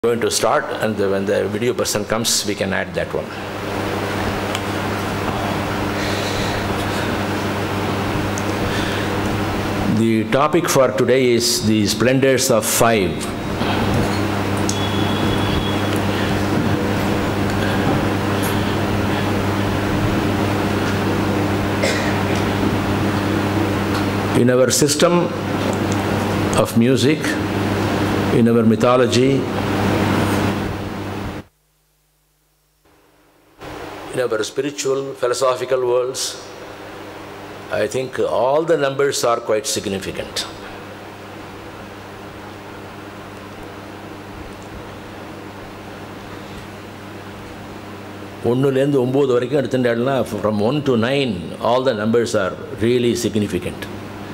going to start and the, when the video person comes we can add that one the topic for today is the splendors of five in our system of music in our mythology in our spiritual, philosophical worlds, I think all the numbers are quite significant. ஒன்றுலேருந்து ஒம்பது வரைக்கும் எடுத்துட்டாங்கன்னா from one to nine all the numbers are really significant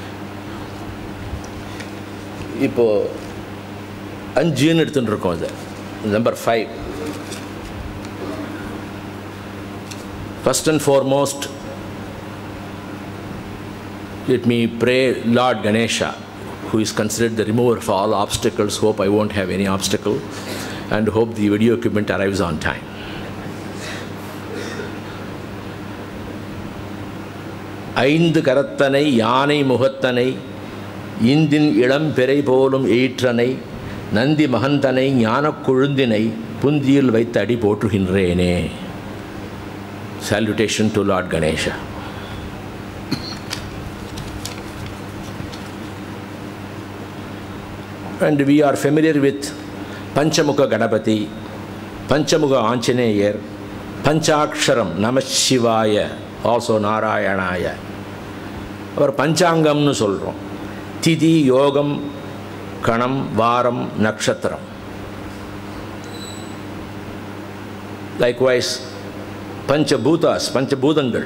இப்போது அஞ்சுன்னு எடுத்துகிட்டு இருக்கோம் இது number five First and foremost, let me pray Lord Ganesha, who is considered the remover of all obstacles. Hope I won't have any obstacle, and hope the video equipment arrives on time. ஐந்து கரத்தனை யானை முகத்தனை இந்தின் இளம் பிறை போலும் எயிற்றனை நந்தி மகந்தனை ஞானக் கொழுந்தினை புந்தியில் வைத்து அடி போற்றுகின்றேனே Salutation to Lord Ganesha. And we are familiar with Panchamukha Ganapati, Panchamukha Anjaneyer, Panchaksharam, Namashivaya, also Narayanaya. அவர் பஞ்சாங்கம்னு சொல்கிறோம் திதி யோகம் கணம் வாரம் நட்சத்திரம் likewise Panchabhutas, Panchabhutangal,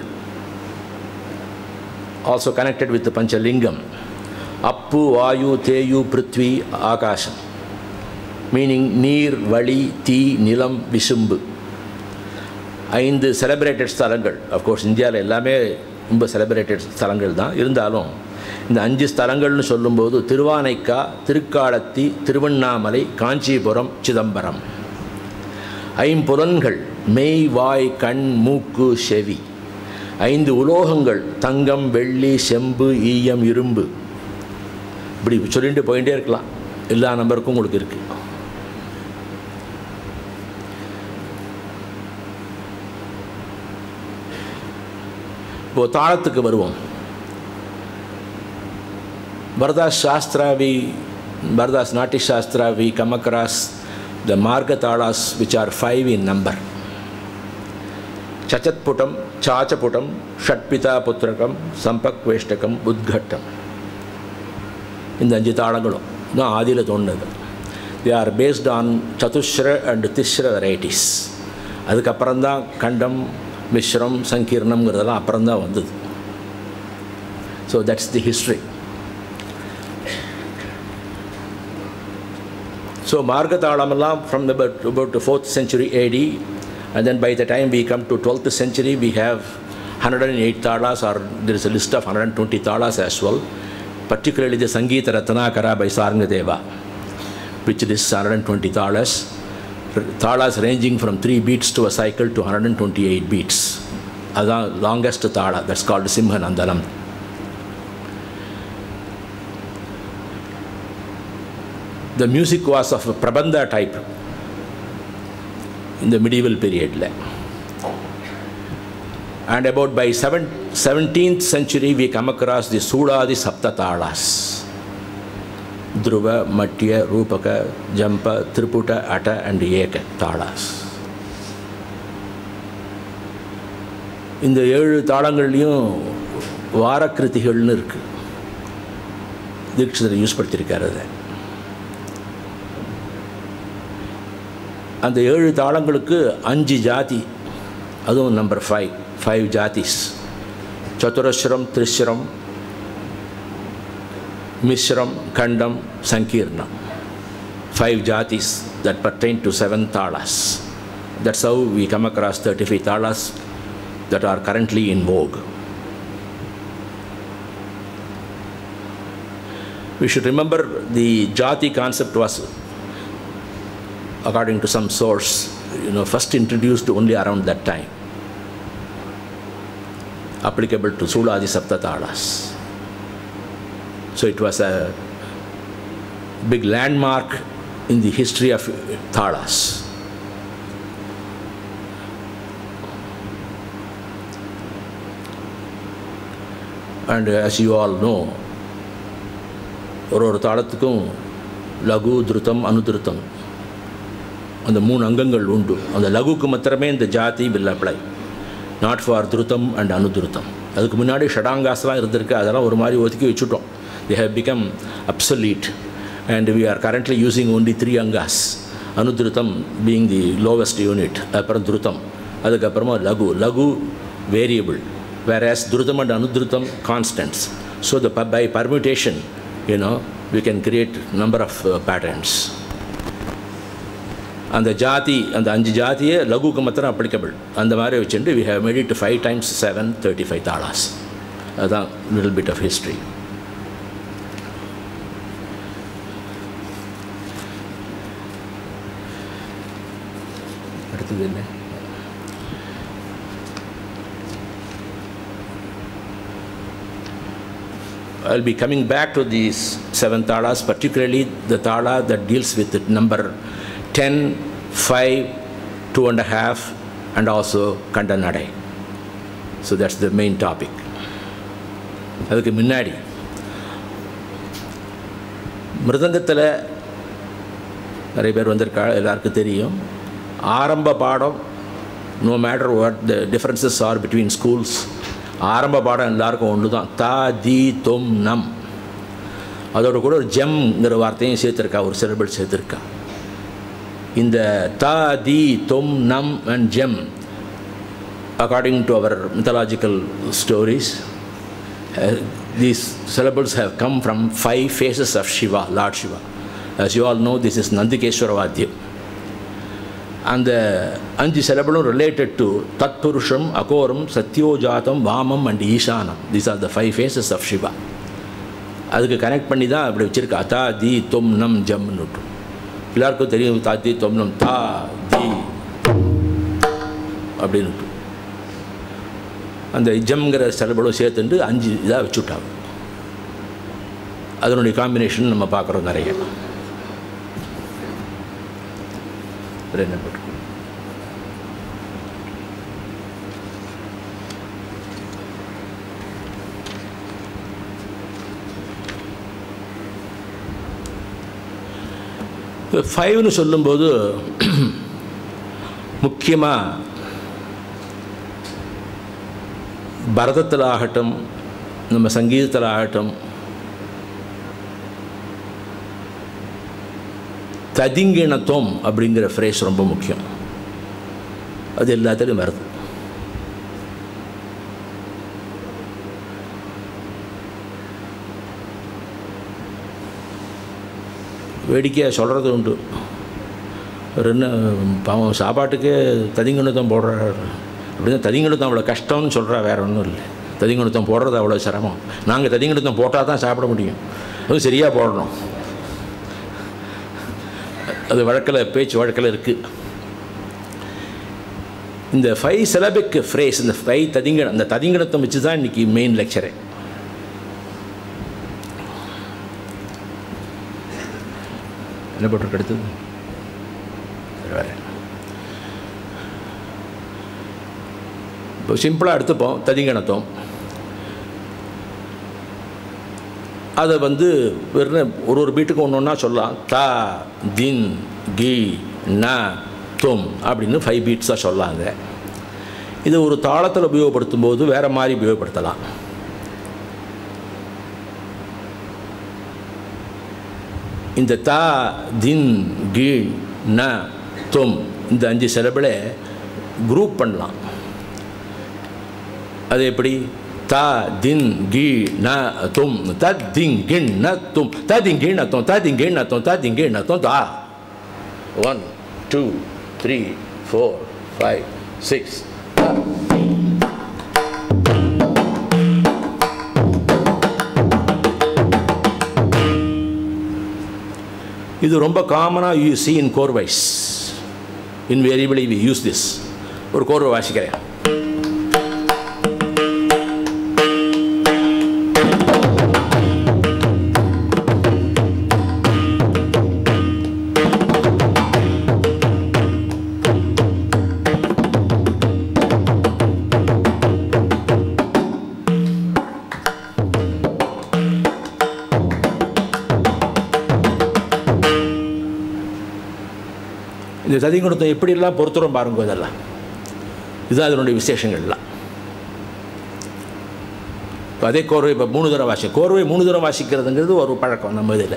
also connected with the Panchalingam. Appu, Vayu, Teyu, Prithvi, Akasham. Meaning நீர் வழி தீ நிலம் விசும்பு ஐந்து செலிப்ரேட்டட் ஸ்தலங்கள் அஃப்கோர்ஸ் இந்தியாவில் எல்லாமே ரொம்ப செலிப்ரேட்டட் ஸ்தலங்கள் தான் இருந்தாலும் இந்த அஞ்சு ஸ்தலங்கள்னு சொல்லும்போது திருவானைக்கா திருக்காலத்தி திருவண்ணாமலை காஞ்சிபுரம் சிதம்பரம் ஐம்புலன்கள் மெய் வாய் கண் மூக்கு செவி ஐந்து உலோகங்கள் தங்கம் வெள்ளி செம்பு ஈயம் இரும்பு இப்படி சொல்லிட்டு போயிட்டே இருக்கலாம் எல்லா நம்பருக்கும் உங்களுக்கு இருக்கு இப்போ தாளத்துக்கு வருவோம் பரதாஸ் சாஸ்திரா we Bharata's Natya Shastra we come across the margatalas which are five in number. Chachatputam, Chachaputam, Shatpita Putrakam, Sampakveshtakam, Udghattam. இந்த அஞ்சு தாளங்களும் தான் ஆதியில் தோணுது they are based on chatusra and tisra varieties அதுக்கப்புறம் தான் கண்டம் மிஸ்ரம் சங்கீர்ணம்ங்கிறதெல்லாம் அப்புறம் தான் வந்தது so that's the history So Margathalamala from about, about the 4th century AD and then by the time we come to 12th century we have 108 talas or there is a list of 120 talas as well particularly the Sangeeta Ratnakara by Sarngadeva which is 120 talas talas ranging from 3 beats to a cycle to 128 beats அதான் longest tala that's called Simhanandalam the music was of a prabandha type in the medieval period. And about by 7, 17th century, we come across the Sudadi Saptatalas. Dhruva, Matya, Rupaka, Jampa, Triputa, Atta and Eka Talas. இந்த ஏழு தாளங்கள்லேயும் வாரக்கிருத்திகள்னு இருக்குது Dikshitar use படுத்தியிருக்காரு அதை அந்த ஏழு தாளங்களுக்கு அஞ்சு ஜாதி அதுவும் number five five jatis சதுரஸ்வரம் திரிஸ்வரம் மிஸ்ரம் கண்டம் சங்கீர்ணம் five jatis that pertain to seven talas that's how we come across thirty five talas that are currently in vogue we should remember the jati concept was according to some source, you know, first introduced only around that time, applicable to Suladi Saptatalas. So it was a big landmark in the history of Talas. And as you all know, ஒரு ஒரு தாளத்துக்கும் லகு திருத்தம் அனுதிருத்தம் அந்த மூணு அங்கங்கள் உண்டு அந்த லகுக்கு மாத்திரமே இந்த ஜாதி வில் அப்ளை நாட் ஃபார் திருத்தம் அண்ட் அனுதிருத்தம் அதுக்கு முன்னாடி ஷடாங்காஸ்லாம் இருந்திருக்கு அதெல்லாம் ஒரு மாதிரி ஒதுக்கி வச்சுட்டோம் they have become obsolete and we are currently using only three angas அனுதிருத்தம் being the lowest unit அப்புறம் திருத்தம் அதுக்கப்புறமா லகு லகு வேரியபிள் whereas திருத்தம் and அனுதிருத்தம் constants so the by permutation you know we can create number of uh, patterns அந்த ஜாதி அந்த அஞ்சு ஜாதியே லகுக்கு மாத்திரம் அப்ளிகபிள் அந்த மாதிரி வச்சுட்டு we have made it five times seven thirty five talas அதுதான் லிட்டில் பிட் ஆஃப் ஹிஸ்ட்ரி அடுத்தது என்ன I'll be coming back to these seven talas, particularly the tala that deals with the number 10, 5, two and a half, and also Kandanadai. So that's the main topic. அதுக்கு முன்னாடி மிருதங்கத்தில் நிறைய பேர் வந்திருக்கா எல்லாருக்கும் தெரியும் ஆரம்ப பாடம் no matter what the differences are between schools ஆரம்ப பாடம் எல்லாருக்கும் ஒன்று தான் தா தி தொம் நம் அதோட கூட ஒரு ஜெம்ங்கிற வார்த்தையும் சேர்த்துருக்கா ஒரு சிலபிள் சேர்த்துருக்கா இந்த தா தி தொம் நம் அண்ட் ஜெம் according to our mythological stories uh, these syllables have come from five faces of Shiva, Lord Shiva. As you all know, this is Nandikeshwara Vadyam. அந்த அஞ்சு சிலபிளும் ரிலேட்டட் டு தத்புருஷம் அகோரம் சத்யோஜாதம் வாமம் அண்ட் ஈசானம் these are the five faces of Shiva அதுக்கு connect பண்ணி தான் அப்படி வச்சுருக்கா தா தி தொம் நம் ஜம்னு எல்லாருக்கும் தெரியும் தா தி தொம் நம் தா தி அப்படின்னு அந்த ஜம்ங்கிற சிலபிளும் சேர்த்துட்டு அஞ்சு இதாக வச்சுட்டாங்க அதனுடைய காம்பினேஷன் நம்ம பார்க்குறோம் நிறைய வேறு என்ன போட்டு ஃபைவ்னு சொல்லும்போது முக்கியமாக பரதத்தில் ஆகட்டும் நம்ம சங்கீதத்தில் ஆகட்டும் ததிங்கிணத்துவம் அப்படிங்கிற ஃப்ரேஸ் ரொம்ப முக்கியம் அது எல்லாத்துலேயும் வருது வேடிக்கையாக சொல்கிறது உண்டு என்ன பாவம் சாப்பாட்டுக்கே ததிங்குணத்தம் போடுறாரு அப்படின்னா ததிங்குணத்தம் அவ்வளோ கஷ்டம்னு சொல்கிறா வேற ஒன்றும் இல்லை ததிங்குணத்தம் போடுறது அவ்வளோ சிரமம் நாங்கள் ததிங்குணத்தம் போட்டால் தான் சாப்பிட முடியும் அதுவும் சரியாக போடணும் அது வழக்கில் பேச்சு வழக்கில் இருக்குது இந்த ஃபைவ் சிலபிக் ஃப்ரேஸ் இந்த ஃபைவ் ததிங்க அந்த ததிங்கணத்தை வச்சு தான் இன்றைக்கி மெயின் லெக்சரே என்ன போட்டிருக்கு அடுத்தது வேறு இப்போ சிம்பிளாக எடுத்துப்போம் ததிங்கணத்தம் அதை வந்து வெறும் ஒரு ஒரு பீட்டுக்கு ஒன்று ஒன்றா சொல்லலாம் தா தின் கி ந தொம் அப்படின்னு ஃபைவ் பீட்ஸாக சொல்லாங்க இது ஒரு தாளத்தில் உபயோகப்படுத்தும் போது வேறு மாதிரி உபயோகப்படுத்தலாம் இந்த தா தின் கி ந தொம் இந்த அஞ்சு சிலபிளை குரூப் பண்ணலாம் அது எப்படி தா தின் கி ந தும் த திங் கிண் ந தும் த திங் கிண் தும் த திங் கிண் தும் த திங் கிண் தும் தா one two three four five six இது ரொம்ப காமனாக you see in korvais invariably we use this ஒரு கோர்வை வாசிக்கிறேன் இந்த ததிங்குணத்தை எப்படியெல்லாம் பொறுத்துறோம் பாருங்க இதெல்லாம் இதுதான் அதனுடைய விசேஷங்கள்லாம் இப்போ அதே கோர்வை இப்போ மூணு தடவை வாசி கோர்வை மூணு தடவை வாசிக்கிறதுங்கிறது ஒரு பழக்கம் நம்ம இதில்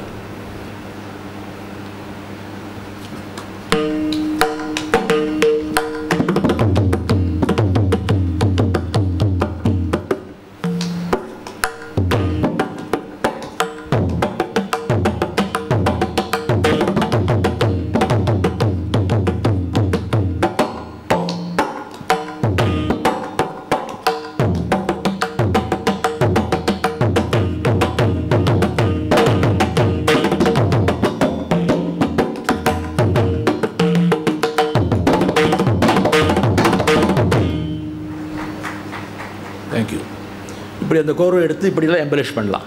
தேங்க்யூ இப்படி அந்த கோர்வை எடுத்து இப்படிலாம் எம்பலிஷ் பண்ணலாம்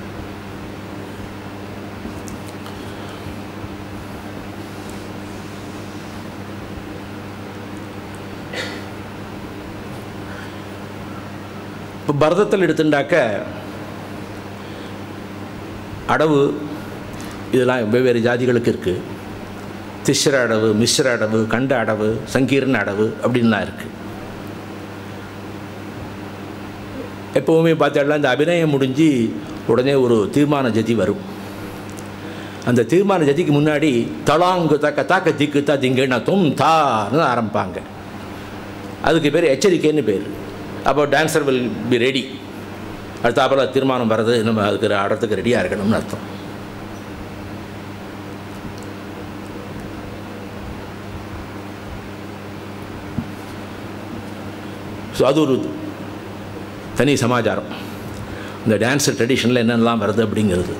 இப்போ பரதத்தில் எடுத்துட்டாக்க அடவு இதெல்லாம் வெவ்வேறு ஜாதிகளுக்கு இருக்குது திஸ்ர அடவு மிஸ்ர அடவு கண்ட அடவு சங்கீர்ண அடவு அப்படின்லாம் இருக்குது எப்போவுமே பார்த்தோம்னா இந்த அபிநயம் முடிஞ்சு உடனே ஒரு தீர்மான ஜதி வரும் அந்த தீர்மான ஜதிக்கு முன்னாடி தலாங்கு தக்க தாக்க திக்கு தா திங்கன்னா தும் தான்னு ஆரம்பிப்பாங்க அதுக்கு பேர் எச்சரிக்கைன்னு பேர் அப்போ டான்சர் வில் பி ரெடி அடுத்தாப்புல தீர்மானம் வர்றது நம்ம அதுக்கு ஆடுறதுக்கு ரெடியாக இருக்கணும்னு அர்த்தம் ஸோ அது ஒரு தனி சமாச்சாரம் இந்த டான்ஸ் ட்ரெடிஷனில் என்னென்னலாம் வருது அப்படிங்கிறது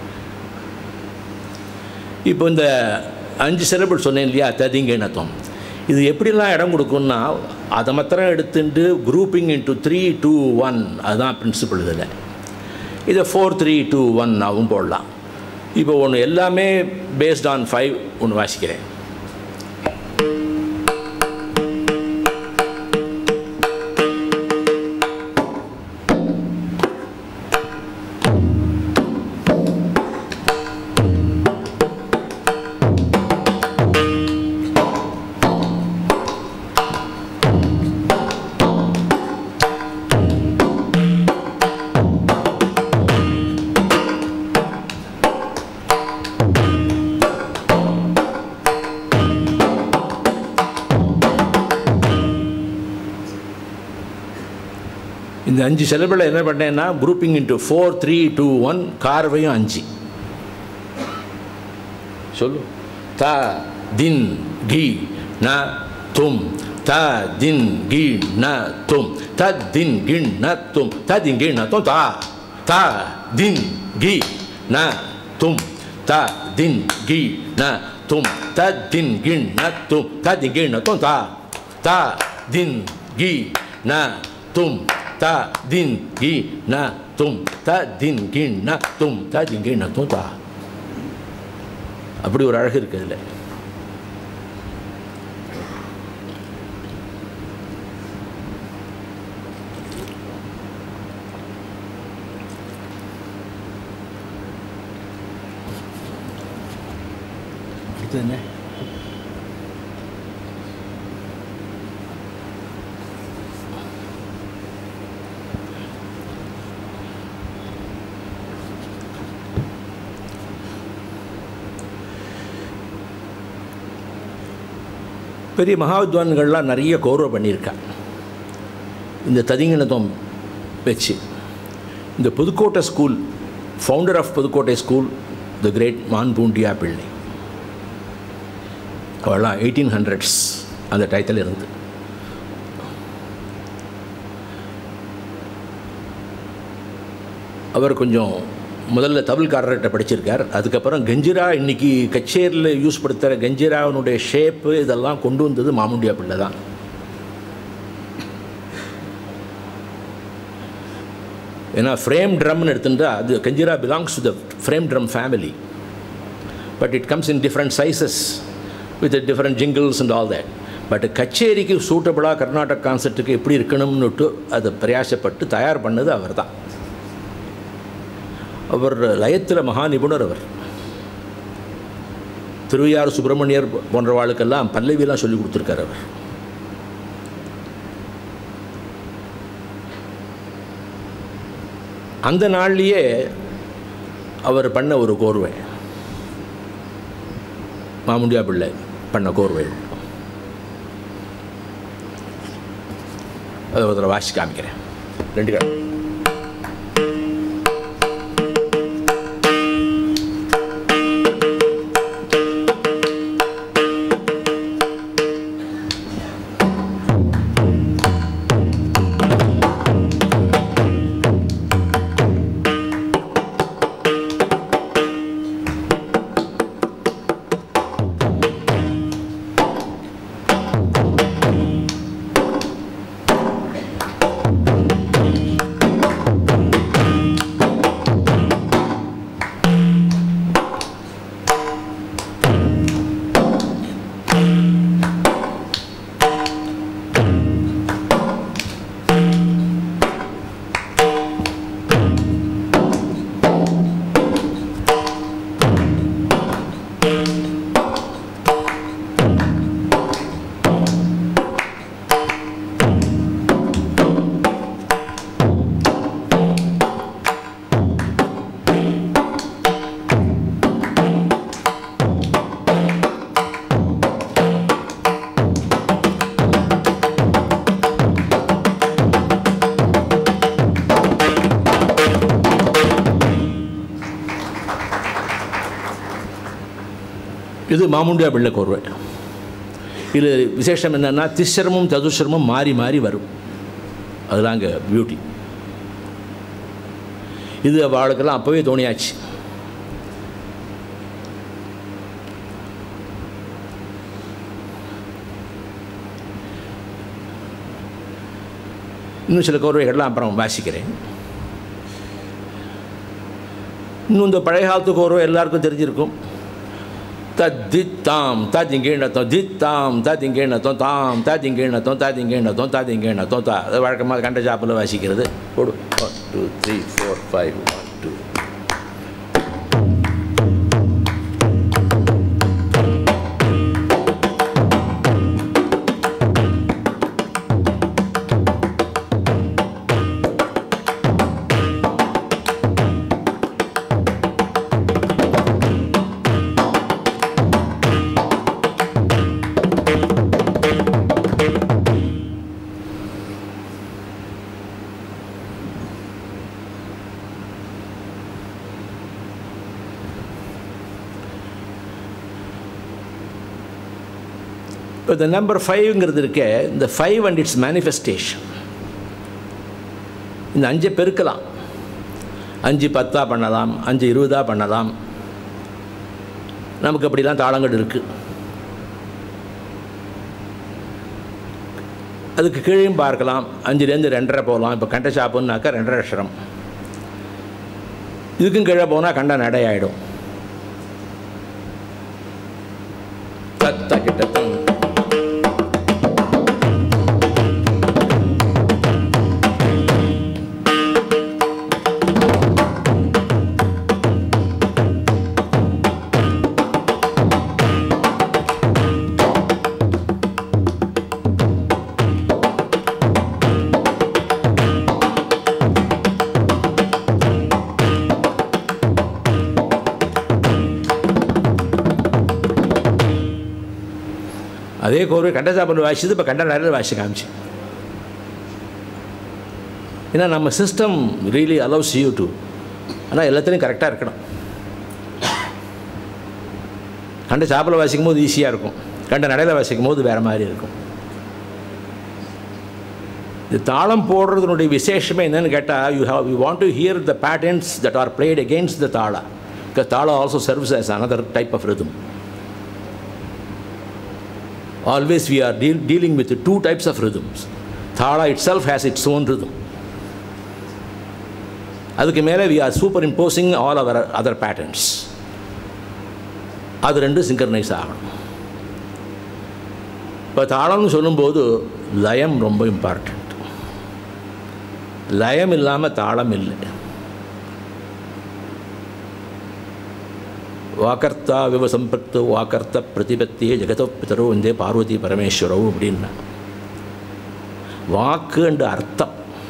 இப்போ இந்த அஞ்சு சிலபிள் சொன்னேன் இல்லையா ததிங்கிணத்தம் இது எப்படிலாம் இடம் கொடுக்கும்னா அதை மாத்திரம் எடுத்துட்டு grouping into three two one அதுதான் பிரின்சிபல் இதில் இதை ஃபோர் த்ரீ டூ ஒன் ஆகும் போடலாம் இப்போ ஒன்று எல்லாமே பேஸ்ட் ஆன் ஃபைவ் ஒன்று வாசிக்கிறேன் இந்த அஞ்சு செலவில் என்ன பண்ணேன்னா grouping into four three two one கார்வையும் அஞ்சு சொல்லு த தின் கி ந தும் த தின் கி ந தும் த தின் கிண் ந தும் த தின் கிண் ந தும் தா த தின் கி ந தும் த தின் கி ந தும் த தின் கிண் ந தும் த தின் கிண் ந தும் தா த தின் கி ந தும் த தின் கி ந தும் த தின் கிண் ந தும் த தின் கிண் ந தும் தா அப்படி ஒரு அழகு இருக்குது இதில் அடுத்து என்ன பெரிய மகாவித்வான்கள்லாம் நிறைய கௌரவம் பண்ணியிருக்கா இந்த ததிங்கிணத்தம் வச்சு இந்த Pudukkottai school founder of Pudukkottai school the great Mamundiya பிள்ளை அவெல்லாம் எயிட்டீன் ஹண்ட்ரட்ஸ் அந்த டயத்தில் இருந்து அவர் கொஞ்சம் முதல்ல தவில்காரர்கிட்ட படிச்சிருக்கார் அதுக்கப்புறம் கஞ்சிரா இன்னைக்கு கச்சேரியில் யூஸ் படுத்துகிற கஞ்சிராவினுடைய ஷேப்பு இதெல்லாம் கொண்டு வந்தது மாமுண்டியா பிள்ளை தான் ஏன்னா ஃப்ரேம் ட்ரம்னு எடுத்துட்டா அது kanjira belongs to the frame drum family but it comes in different sizes with different jingles and all that but கச்சேரிக்கு சூட்டபுளாக கர்நாடக் கான்செர்ட்டுக்கு எப்படி இருக்கணும்னுட்டு அதை பிரயாசப்பட்டு தயார் பண்ணது அவர் தான் அவர் லயத்தில் மகா நிபுணர் அவர் திருவையாறு சுப்பிரமணியர் போன்றவாளுக்கெல்லாம் பல்லவியெல்லாம் சொல்லி கொடுத்துருக்கார் அவர் அந்த நாள்லேயே அவர் பண்ண ஒரு கோர்வை மாமுண்டியா பிள்ளை பண்ண கோர்வை அதை ஒரு தடவை வாசி காமிக்கிறேன் ரெண்டு கடை இது மாமுண்டியா பிள்ளை கோர்வை இது விசேஷம் என்னென்னா திஸ்ரமும் சதுஸ்ரமும் மாறி மாறி வரும் அதுதான் அங்கே பியூட்டி இது அவளுக்கெல்லாம் அப்போவே தோணியாச்சு இன்னும் சில கோர்வைகள்லாம் அப்புறம் வாசிக்கிறேன் இன்னும் இந்த பழைய காலத்து கோர்வை எல்லாருக்கும் தெரிஞ்சிருக்கும் தத்தித்தாம் தாத்திங்கேணத்தோம் தித்தாம் தாத்திங்கேணத்தோம் தாம் தாத்திங்கேணத்தோம் தாத்திங்கேணத்தோம் தாத்திங்கேணத்தோம் தா அது வழக்கமாக கண்ட ஜாப்பில் வாசிக்கிறது போடு one two three four five one two இப்போ இந்த நம்பர் ஃபைவ்ங்கிறது இருக்க இந்த ஃபைவ் அண்ட் இட்ஸ் மேனிஃபெஸ்டேஷன் இந்த அஞ்சை பெருக்கலாம் அஞ்சு பத்தாக பண்ணலாம் அஞ்சு இருபதாக பண்ணலாம் நமக்கு அப்படிலாம் தாளங்கள் இருக்குது அதுக்கு கீழேயும் பார்க்கலாம் அஞ்சுலேருந்து ரெண்டரை போகலாம் இப்போ கண்ட சாப்புன்னாக்கா ரெண்டரை அக்ஷரம் இதுக்கும் கீழே போனால் கண்ட நடை ஆகிடும் தத்த கிட்டத்தம் அதே கோர்வை கண்டசாப்பல் வாசிச்சது இப்போ கண்ட நேரில் வாசி காமிச்சு ஏன்னா நம்ம system really allows you to ஆனால் எல்லாத்துலேயும் கரெக்டாக இருக்கணும் கண்ட சாப்பில் வாசிக்கும் போது ஈஸியாக இருக்கும் கண்ட நடையில் வாசிக்கும் போது வேறு மாதிரி இருக்கும் இந்த தாளம் போடுறதுனுடைய விசேஷமே என்னன்னு கேட்டால் you have you want to hear the patterns that are played against the tala because tala also serves as another type of rhythm always we are deal, dealing with two types of rhythms thala itself has its own rhythm அதுக்கு மேலே we are superimposing all our other patterns அது ரெண்டும் சிங்கர்னைஸ் ஆகணும் இப்போ தாளம்னு சொல்லும்போது லயம் ரொம்ப important லயம் இல்லாமல் தாளம் இல்லை வாக்கர்த்தா விவ சம்பத்து வாக்கர்த்த பிரதிபத்தியே ஜெகதோ பிதரோ வந்தே பார்வதி பரமேஸ்வரோ அப்படின்னா வாக்குன்ற அர்த்தம்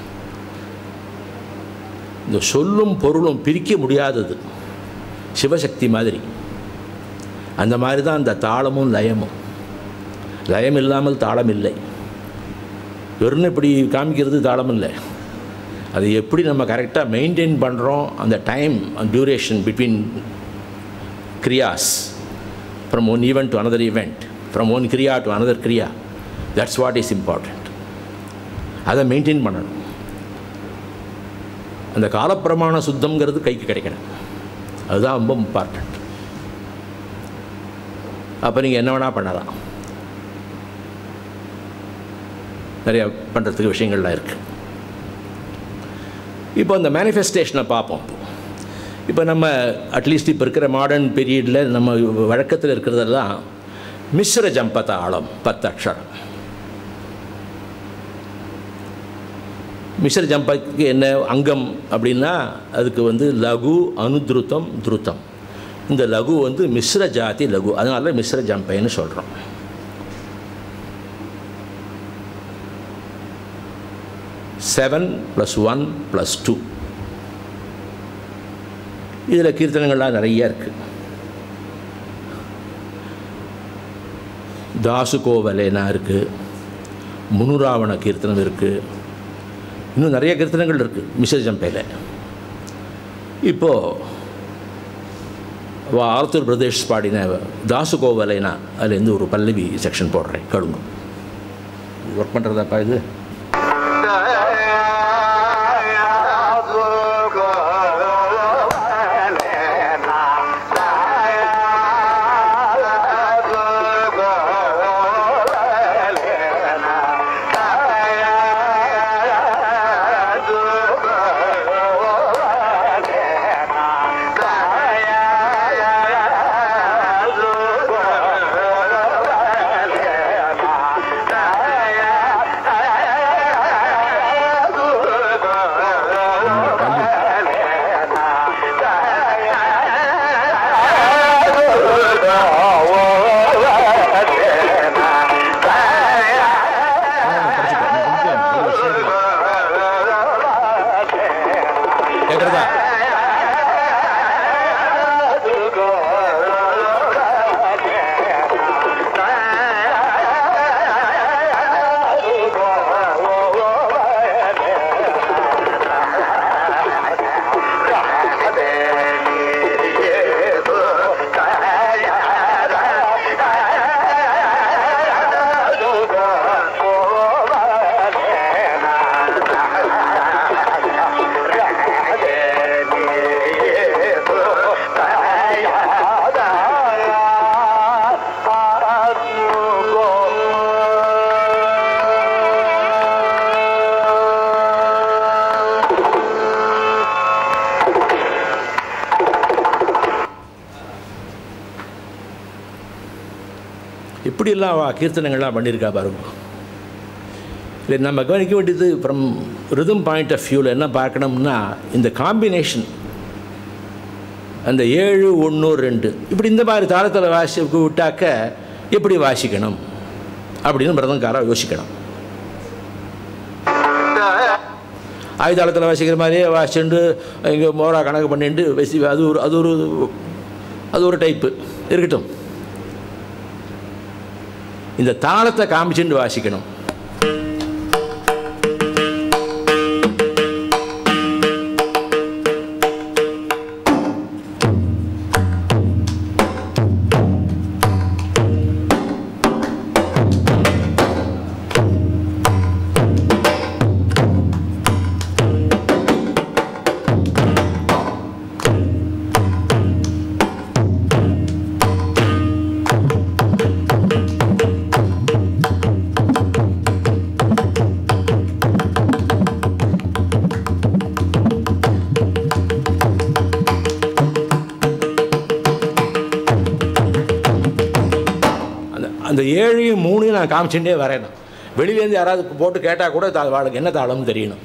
இந்த சொல்லும் பொருளும் பிரிக்க முடியாதது சிவசக்தி மாதிரி அந்த மாதிரி தான் அந்த தாளமும் லயமும் லயம் இல்லாமல் தாளம் இல்லை வெறும் இப்படி காமிக்கிறது தாளம் இல்லை அது எப்படி நம்ம கரெக்டாக மெயின்டைன் பண்ணுறோம் அந்த time duration between kriyas from one event to another event from one kriya to another kriya that's what is important அதை மெயின்டைன் பண்ணணும் அந்த காலப்பிரமாண சுத்தங்கிறது கைக்கு கிடைக்கணும் அதுதான் ரொம்ப இம்பார்ட்டண்ட் அப்போ நீங்கள் என்ன வேணால் பண்ணலாம் நிறையா பண்ணுறதுக்கு விஷயங்கள்லாம் இருக்குது இப்போ அந்த மேனிஃபெஸ்டேஷனை பார்ப்போம் இப்போ நம்ம அட்லீஸ்ட் இப்போ இருக்கிற மாடர்ன் பீரியடில் நம்ம வழக்கத்தில் இருக்கிறதெல்லாம் மிஸ்ர ஜம்பத ஆழம் பத்து அக்ஷரம் மிஸ்ர ஜம்பத்துக்கு என்ன அங்கம் அப்படின்னா அதுக்கு வந்து லகு அனுத்ருத்தம் துருத்தம் இந்த லகு வந்து மிஸ்ர ஜாதி லகு அதனால மிஸ்ர ஜம்பைன்னு சொல்கிறோம் seven plus one plus two இதில் கீர்த்தனங்கள்லாம் நிறைய இருக்குது தாசு கோவலேனா இருக்குது முனுராவண கீர்த்தனம் இருக்குது இன்னும் நிறைய கீர்த்தனங்கள் இருக்குது மிஸ்ர ஜம்பையில் இப்போது ஆர்த்தூர் பிரதேஷ் பாடின தாசு கோவலைனா அதுலேருந்து ஒரு பல்லவி செக்ஷன் போடுறேன் கடுங்க ஒர்க் பண்ணுறதாப்பா இது கேட்குறதா இப்படியெல்லாம் அவள் கீர்த்தனங்கள்லாம் பண்ணியிருக்கா பாருங்க இல்லை நம்ம கவனிக்க வேண்டியது ஃப்ரம் ரிதம் பாயிண்ட் ஆஃப் வியூவில் என்ன பார்க்கணும்னா இந்த காம்பினேஷன் அந்த ஏழு ஒன்று ரெண்டு இப்படி இந்த மாதிரி தாளத்தில் வாசி விட்டாக்க எப்படி வாசிக்கணும் அப்படின்னு மிருதங்காரா யோசிக்கணும் ஆயுதாளத்தில் வாசிக்கிற மாதிரியே வாசிச்சுண்டு இங்கே மோரா கணக்கு பண்ணிட்டு வசி அது ஒரு அது ஒரு அது ஒரு டைப்பு இருக்கட்டும் இந்த தாளத்தை காமிச்சுட்டு வாசிக்கணும் ஏழையும் மூணையும் நான் காமிச்சுட்டே வரேன் வெளியிலேருந்து யாராவது போட்டு கேட்டால் கூட தா- அவளுக்கு என்ன தாளம்னு தெரியணும்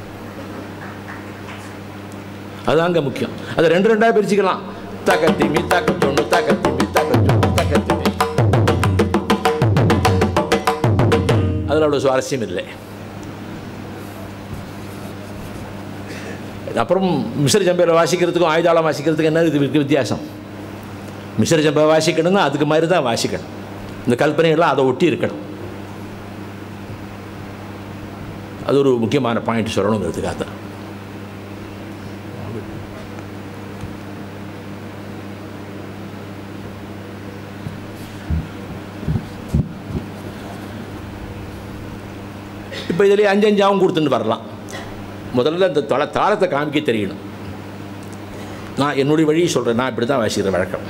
அதுதாங்க முக்கியம் அதை ரெண்டு ரெண்டாக பிரிச்சுக்கலாம் தக்கத்திமி தக்கத்தொண்ணு தக்கத்திமி தக்கத்தொண்ணு தக்கத்திமி அதில் அவ்வளோ சுவாரஸ்யம் இல்லை அப்புறம் மிஸ்ர ஜம்பையில் வாசிக்கிறதுக்கும் ஆயுதாளம் வாசிக்கிறதுக்கும் என்ன இது இருக்கு வித்தியாசம் மிஸ்ர ஜம்பை வாசிக்கணும்னா அதுக்கு மாதிரி தான் வாசிக்கணும் இந்த கல்பனைகள்லாம் அதை ஒட்டி இருக்கணும் அது ஒரு முக்கியமான பாயிண்ட் சொல்லணுங்கிறதுக்காக தான் இப்போ இதில் அஞ்சு அஞ்சாவும் கொடுத்துட்டு வரலாம் முதல்ல இந்த தள தாளத்தை காமிக்க தெரியணும் நான் என்னுடைய வழியை சொல்கிறேன் நான் இப்படி தான் வாசிக்கிற வழக்கம்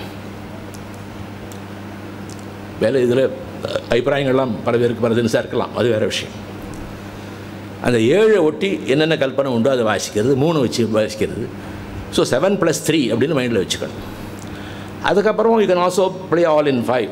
வேலை இதில் அபிப்பிராயங்கள்லாம் பல பேருக்கு பல தினசாக இருக்கலாம் அது வேறு விஷயம் அந்த ஏழை ஒட்டி என்னென்ன கல்பனை உண்டோ அதை வாசிக்கிறது மூணு வச்சு வாசிக்கிறது ஸோ செவன் ப்ளஸ் த்ரீ அப்படின்னு மைண்டில் வச்சுக்கணும் அதுக்கப்புறம் you can also play all in five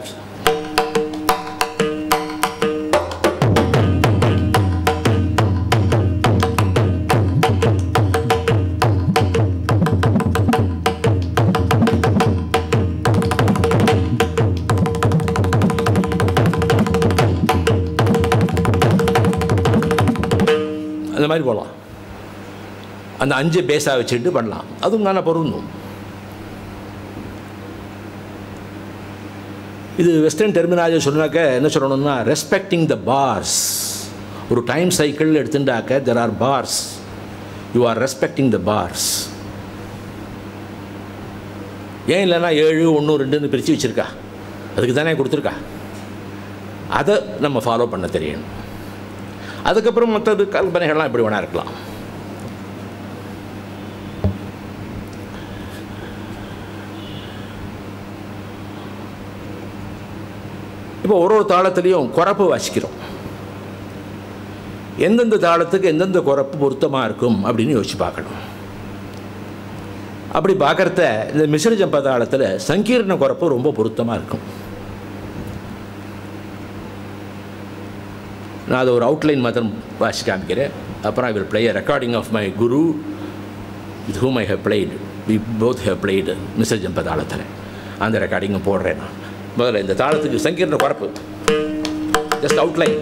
அந்த மாதிரி போகலாம் அந்த அஞ்சு பேஸாக வச்சுட்டு பண்ணலாம் அதுவும் தானே பொருந்தும் இது வெஸ்டர்ன் டெர்மினாலஜி சொன்னாக்க என்ன சொல்லணும்னா ரெஸ்பெக்டிங் த பார்ஸ் ஒரு டைம் சைக்கிள் எடுத்துட்டாக்க there are bars you are respecting the bars ஏன் இல்லைன்னா ஏழு ஒன்று ரெண்டுன்னு பிரித்து வச்சுருக்கா அதுக்கு தானே கொடுத்துருக்கா அதை நம்ம ஃபாலோ பண்ண தெரியணும் அதுக்கப்புறம் மற்றது கல்பனைகள்லாம் இப்படி வேணா இருக்கலாம் இப்போ ஒரு ஒரு தாளத்துலேயும் குறப்பு வாசிக்கிறோம் எந்தெந்த தாளத்துக்கு எந்தெந்த குறப்பு பொருத்தமாக இருக்கும் அப்படின்னு யோசிச்சு பார்க்கணும் அப்படி பார்க்குறத இந்த மிஸ்ர ஜம்ப தாளத்தில் சங்கீர்ண குறப்பு ரொம்ப பொருத்தமாக இருக்கும் நான் அதை ஒரு அவுட்லைன் மாத்திரம் வாசி காமிக்கிறேன் அப்புறம் I will play recording of my guru with whom I have played we both have played misra jhampa தாளத்தில் அந்த ரெக்கார்டிங்கும் போடுறேன் நான் முதல்ல இந்த தாளத்துக்கு சங்கீர்ண குறப்பு ஜஸ்ட் அவுட்லைன்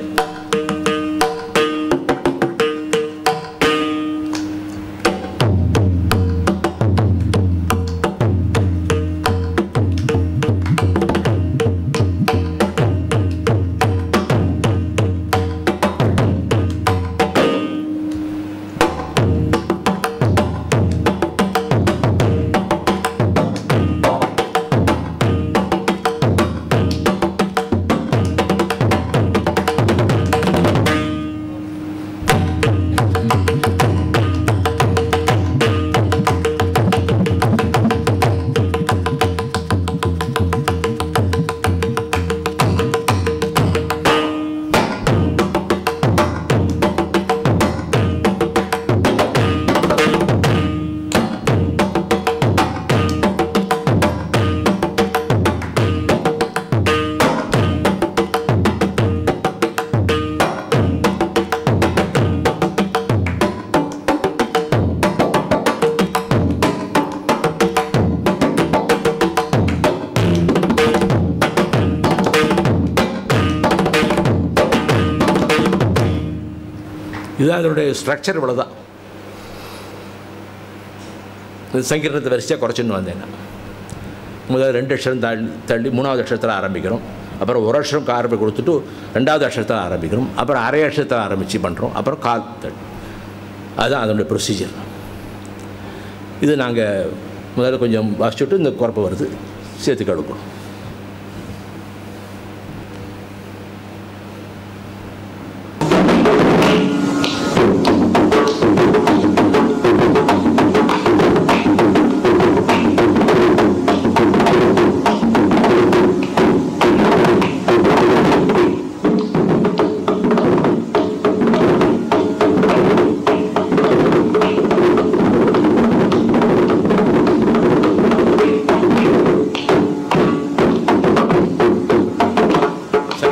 இதுதான் அதனுடைய ஸ்ட்ரக்சர் இவ்வளோதான் இது சங்கீர்ணத்தை வரிசையாக குறைச்சின்னு வந்தேன் நான். முதல்ல ரெண்டு அக்ஷரம் தள்ளி தள்ளி மூணாவது அக்ஷரத்தில் ஆரம்பிக்கிறோம் அப்புறம் ஒரு அக்ஷரம் ஆரம்பி கொடுத்துட்டு ரெண்டாவது அக்ஷரத்தில் ஆரம்பிக்கிறோம் அப்புறம் அரை அக்ஷரத்தில் ஆரம்பித்து பண்ணுறோம் அப்புறம் கால் தள்ளி அதுதான் அதனுடைய ப்ரொசீஜர் இது நாங்கள் முதல்ல கொஞ்சம் வாசிச்சுட்டு இந்த குழப்பம் வருது சேர்த்து கடுக்கணும்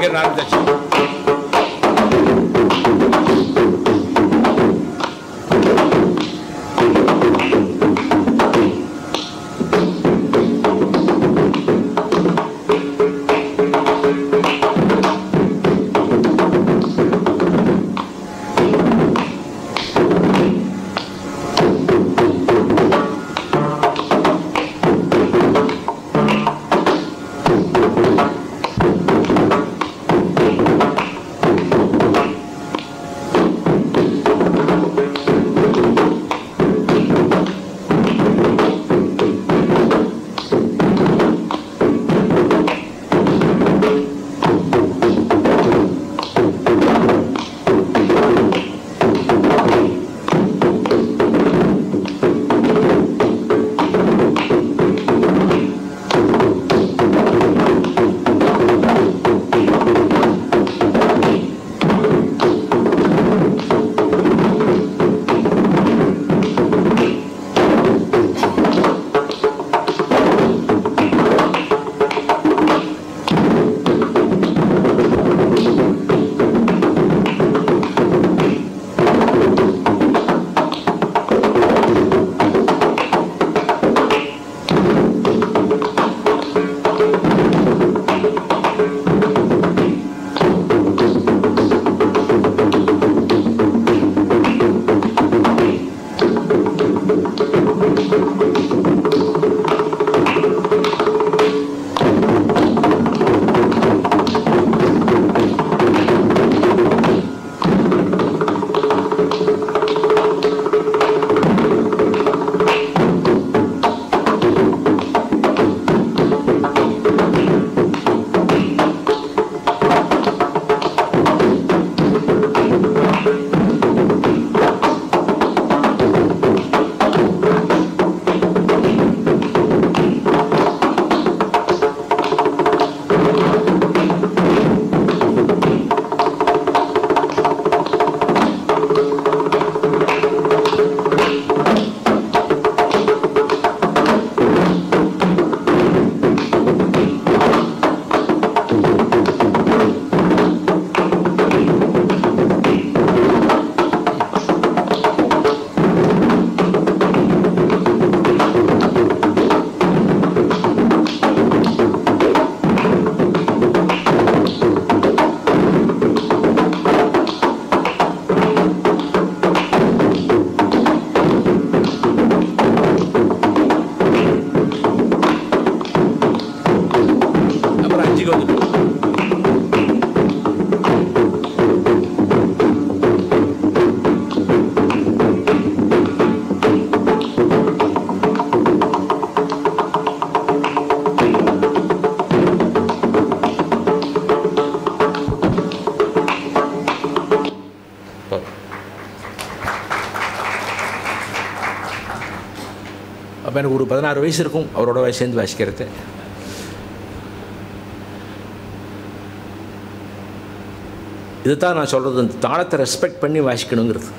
சங்கீர்ணம் ஆரம்பிச்சாச்சு அப்புறம் அஞ்சுக்கு வந்துடும் அப்போ எனக்கு ஒரு பதினாறு வயசு இருக்கும் அவரோட வயசு சேர்ந்து வாசிக்கிறது இதுதான் நான் சொல்கிறது அந்த தாளத்தை ரெஸ்பெக்ட் பண்ணி வாசிக்கணுங்கிறது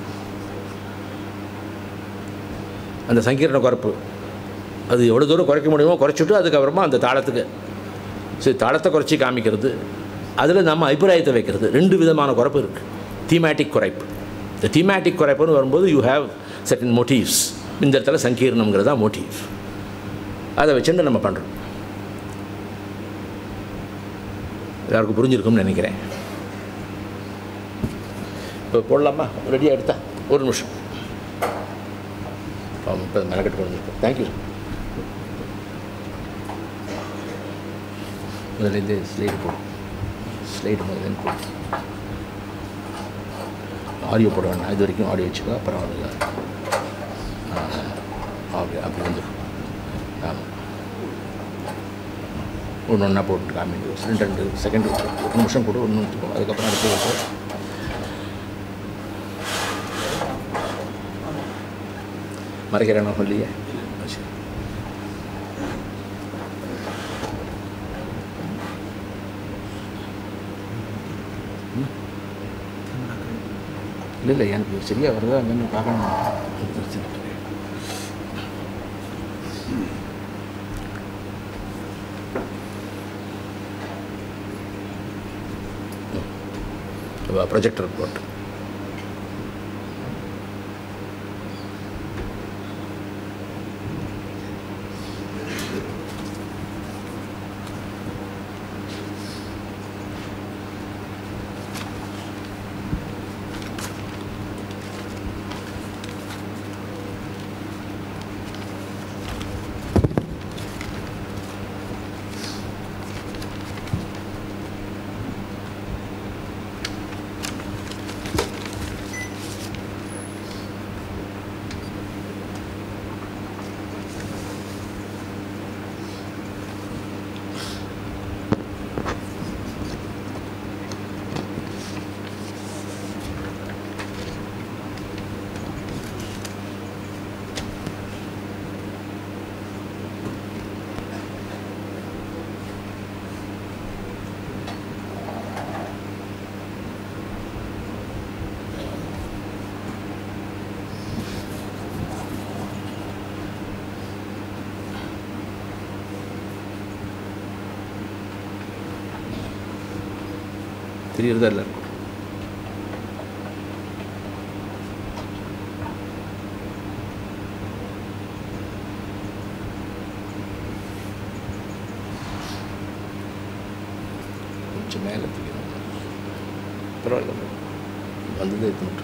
அந்த சங்கீர்ண குறைப்பு அது எவ்வளோ தூரம் குறைக்க முடியுமோ குறைச்சிட்டு அதுக்கப்புறமா அந்த தாளத்துக்கு சரி தாளத்தை குறைச்சி காமிக்கிறது அதில் நம்ம அபிப்பிராயத்தை வைக்கிறது ரெண்டு விதமான குறைப்பு இருக்குது தீமேட்டிக் குறைப்பு இந்த தீமேட்டிக் குறைப்புன்னு வரும்போது யூ ஹேவ் certain motives இந்த இடத்துல சங்கீர்ணம்ங்கிறதா மோட்டிவ் அதை வச்சுட்டு நம்ம பண்ணுறோம் எல்லாருக்கும் புரிஞ்சிருக்கும்னு நினைக்கிறேன் இப்போ போடலாமா ரெடியாக எடுத்தா ஒரு நிமிஷம் ஆமாம் இப்போ மெனக்கட்டு கொண்டு தேங்க்யூ முதல்ல இந்த ஸ்லைடு போடும் ஸ்லைடு முதல்ல போடும் ஆடியோ போட வேண்டாம் இது வரைக்கும் ஆடியோ வச்சுக்கோ அப்புறம் அது அப்படி அப்படி வந்துடும் ஆமாம் ஒன்று ஒன்றா போட்டு காமிங்க ரெண்டு ரெண்டு செகண்ட் ஒரு நிமிஷம் கூட ஒன்று வச்சுக்கோ அதுக்கப்புறம் அடுத்து வச்சு மறைக்கிறேன் சொல்லியே சரி இல்லை இல்லை எனக்கு சரியாக வருதா என்னன்னு பார்க்கணும் அது பிரச்சனை இல்லை. ப்ரொஜெக்டர் போட்டு தெரியறதா இல்லை கொஞ்சம் மேலே தூக்கணும் பரவாயில்ல வந்தது இது மட்டும்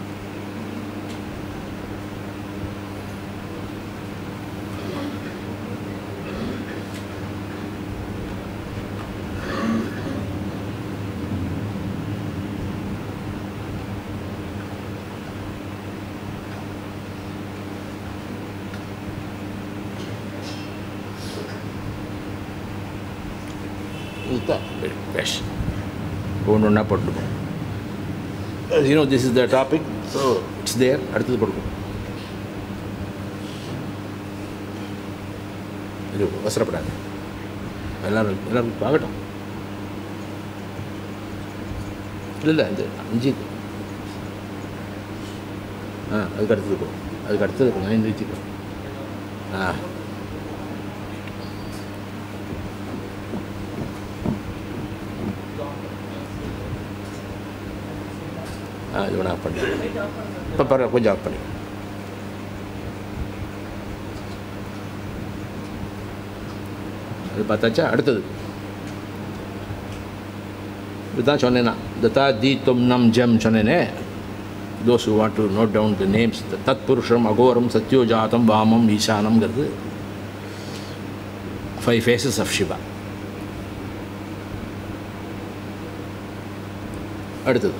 இதுதான் பேஷ் ஒன்று ஒன்றா போட்டுப்போம் you know this is the topic so it's there அடுத்தது கொடுக்கும் இது அவசரப்படாது எல்லாரும் எல்லாரும் பார்க்கட்டும் இல்லை இல்லை இந்த அஞ்சு ஆ அதுக்கு அடுத்தது போ அதுக்கு அடுத்தது போ நான் வச்சுக்கோ ஆ ஆ இது வேணா ஆஃப் பண்ணி இப்போ பரவாயில்ல கொஞ்சம் ஆஃப் பண்ணி அது பார்த்தாச்சா அடுத்தது இதுதான் சொன்னேன்னா தத்தா தி தொம் நம் ஜம் சொன்னேனே those want to note down the names தத் புருஷம் அகோரம் சத்யோஜாதம் வாமம் ஈசானம்ங்கிறது ஃபைவ் ஃபேஸஸ் ஆஃப் சிவா அடுத்தது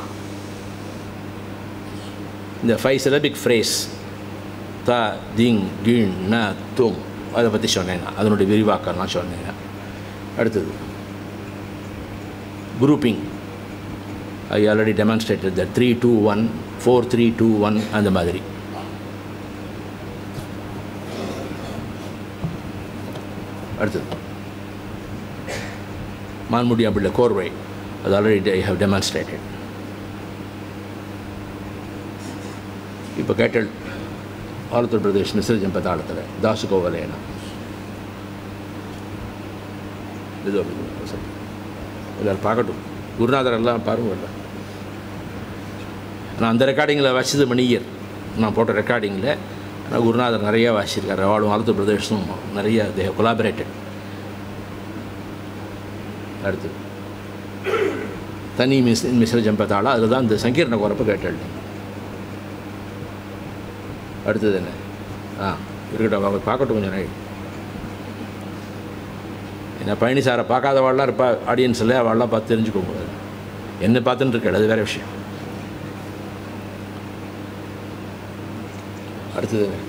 இந்த ஃபைவ் சிலபிக் ஃப்ரேஸ் த திங் கிண் ந தும் அதை பற்றி சொன்னேன் நான். அதனுடைய விரிவாக்கம்லாம் சொன்னேன் அடுத்தது grouping I already demonstrated the three two one four three two one அந்த மாதிரி அடுத்தது மான்முடி அப்படிள்ள கோர்வை அது ஆல்ரெடி ஐ ஹவ் டெமான்ஸ்ட்ரேட்டட் இப்போ கேட்டல் ஆளுத்தர் பிரதேஷ் மிஸ்ரஜம் பதாளத்தில் தாசு கோவலேனா இது எல்லாரும் பார்க்கட்டும் குருநாதர் எல்லாம் பாருங்க நான் அந்த ரெக்கார்டிங்கில் வச்சது மணியர் நான் போட்ட ரெக்கார்டிங்கில் ஆனால் குருநாதர் நிறையா வாசிச்சிருக்காரு அவளும் ஆளுத்தர் பிரதேஷும் நிறைய தே கொலாபரேட்டட் அடுத்து தனி மிஸ் மிஸ்ரஜம் பதாளா அதில் தான் இந்த சங்கீர்ண குறப்பை கேட்டல் அடுத்தது என்ன ஆ இருக்கட்டும் அவங்க பார்க்கட்டும் கொஞ்சம் நாள் என்ன பழனிசாரை பார்க்காதவாள்லாம் இருப்பா ஆடியன்ஸில் அவள்லாம் பார்த்து தெரிஞ்சுக்கோங்க என்ன பார்த்துன்னு இருக்காள் அது வேறு விஷயம் அடுத்தது என்ன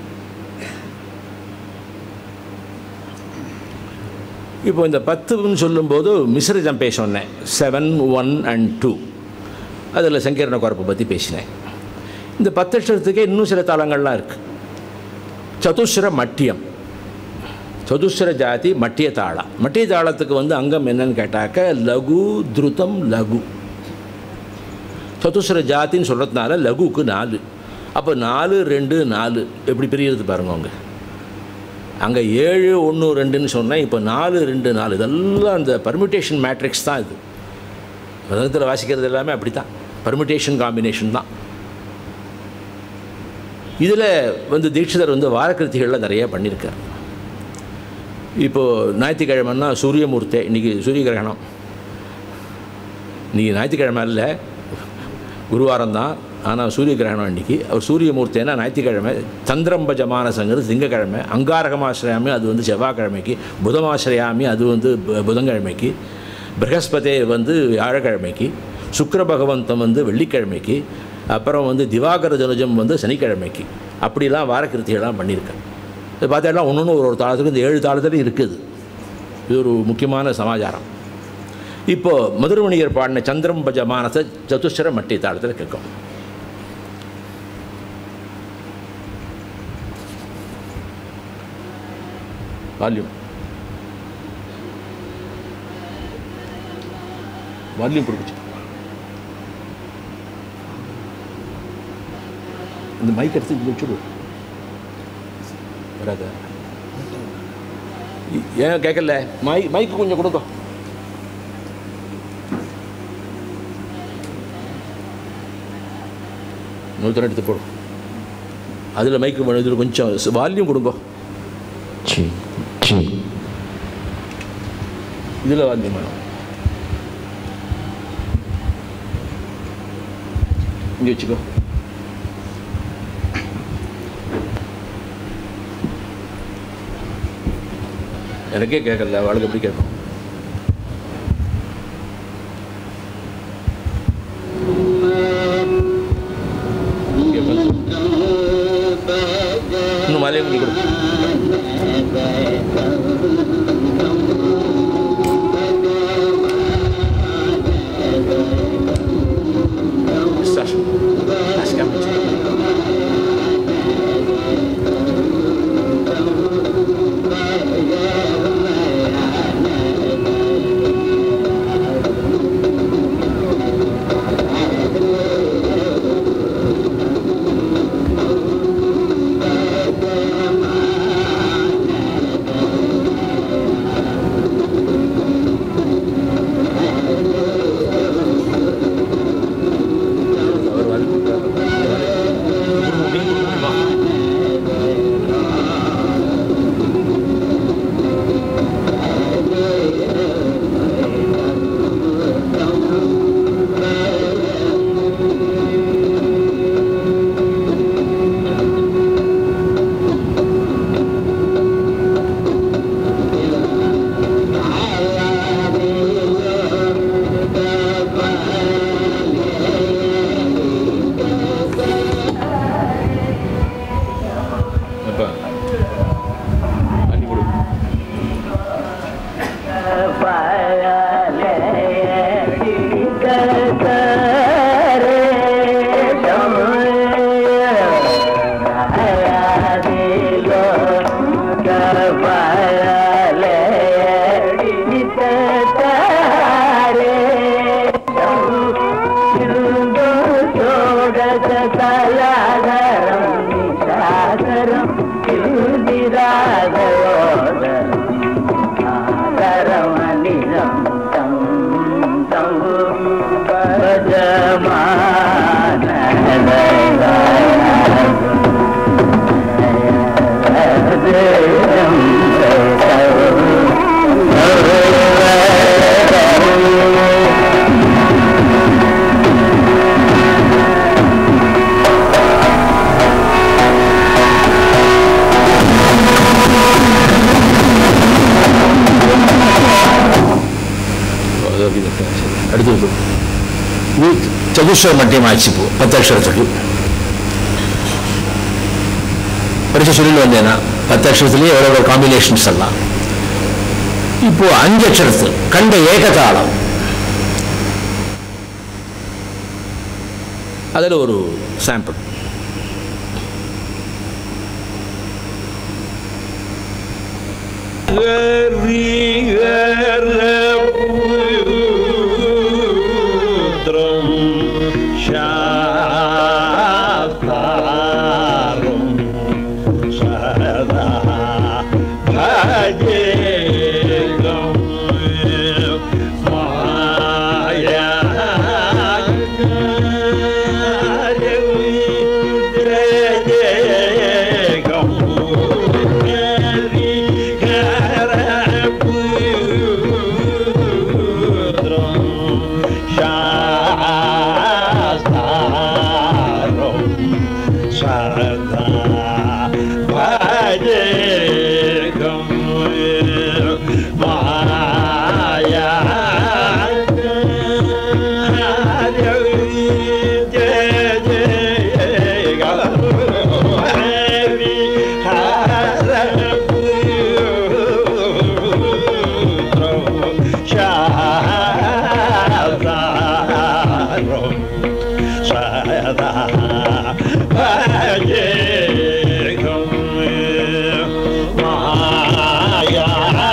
இப்போ இந்த பத்துன்னு சொல்லும்போது மிஸ்ர ஜம்பே சொன்னேன் செவன் ஒன் அண்ட் டூ அதில் சங்கீரண குறப்பை பற்றி பேசினேன் இந்த பத்தட்சரத்துக்கே இன்னும் சில தாளங்கள்லாம் இருக்குது சதுஸ்ர மட்டியம் சதுஸ்ர ஜாதி மட்டிய தாளம் மட்டிய தாளத்துக்கு வந்து அங்கம் என்னன்னு கேட்டாக்க லகு திருத்தம் லகு சதுஸ்ர ஜாத்தின்னு சொல்கிறதுனால லகுக்கு நாலு அப்போ நாலு ரெண்டு நாலு எப்படி பிரிகிறது பாருங்க அவங்க அங்கே ஏழு ஒன்று ரெண்டுன்னு சொன்னேன் இப்போ நாலு ரெண்டு நாலு இதெல்லாம் அந்த பர்மிட்டேஷன் மேட்ரிக்ஸ் தான் இது மிருதங்கத்தில் வாசிக்கிறது எல்லாமே அப்படி தான் பர்மிட்டேஷன் காம்பினேஷன் தான் இதில் வந்து தீட்சிதர் வந்து வாரக்கிருத்திகளில் நிறைய பண்ணியிருக்கார் இப்போது ஞாயிற்றுக்கிழமைன்னா சூரியமூர்த்தி இன்றைக்கி சூரிய கிரகணம் இன்றைக்கி ஞாயிற்றுக்கிழமை இல்லை குருவாரம் தான் ஆனால் சூரிய கிரகணம் இன்றைக்கி அவர் சூரியமூர்த்தினா ஞாயிற்றுக்கிழமை சந்திரம்பஜமானசங்கிறது திங்கக்கிழமை அங்காரகமாசிரயாமி அது வந்து செவ்வாய்க்கிழமைக்கு புதமாசிரயாமி அது வந்து பு- புதன்கிழமைக்கு பிரகஸ்பதே வந்து வியாழக்கிழமைக்கு சுக்கிர பகவந்தம் வந்து வெள்ளிக்கிழமைக்கு அப்புறம் வந்து திவாகர ஜனுஜம் வந்து சனிக்கிழமைக்கு அப்படிலாம் வாரக்கிருத்திகள்லாம் பண்ணியிருக்கேன் இது பார்த்தா ஒன்று ஒன்று ஒரு ஒரு தாளத்துக்கு இந்த ஏழு தாளத்துலையும் இருக்குது இது ஒரு முக்கியமான சமாச்சாரம் இப்போது மதுரமணியர் பாடின சந்திரம் பஜமானத்தை சதுஸ்வர மட்டி தாளத்தில் கேட்கும் வால்யூம் வால்யூம் கொடுக்குச்சு இந்த மைக் எடுத்து இங்கே வச்சுடு வராதா இ- ஏன் கேட்கல மை மைக்கு கொஞ்சம் கொடுங்க நூற்றி எடுத்து போடும் அதில் மைக்கு இதில் கொஞ்சம் வால்யூம் கொடுங்க சி சி இதில் வால்யூம் வேணும் இங்கே வச்சுக்கோ எனக்கே கேட்கல அவளுக்கு எப்படி கேட்கும் இன்னும் மலையை கொஞ்சம் கொடு Sasha, ask him. அவர் வந்து அப்பா அள்ளி கொடு ಅದು ಇದೆ. அடுத்தது இது சதுஸ்வர மட்டியம் ஆச்சு இப்போ பத்தக்ஷரத்துக்கு பரிசு சொல்லி வந்தேன்னா பத்தக்ஷரத்துலேயே எவ்வளோ காம்பினேஷன்ஸ் எல்லாம் இப்போ அஞ்சு அக்ஷரத்து கண்ட ஏகதாளம் அதில் ஒரு சாம்பிள் ருத்ரம் சாஸ்தாரம் சதா பஜேகம் மாயா சதா பஜேகம் மாயா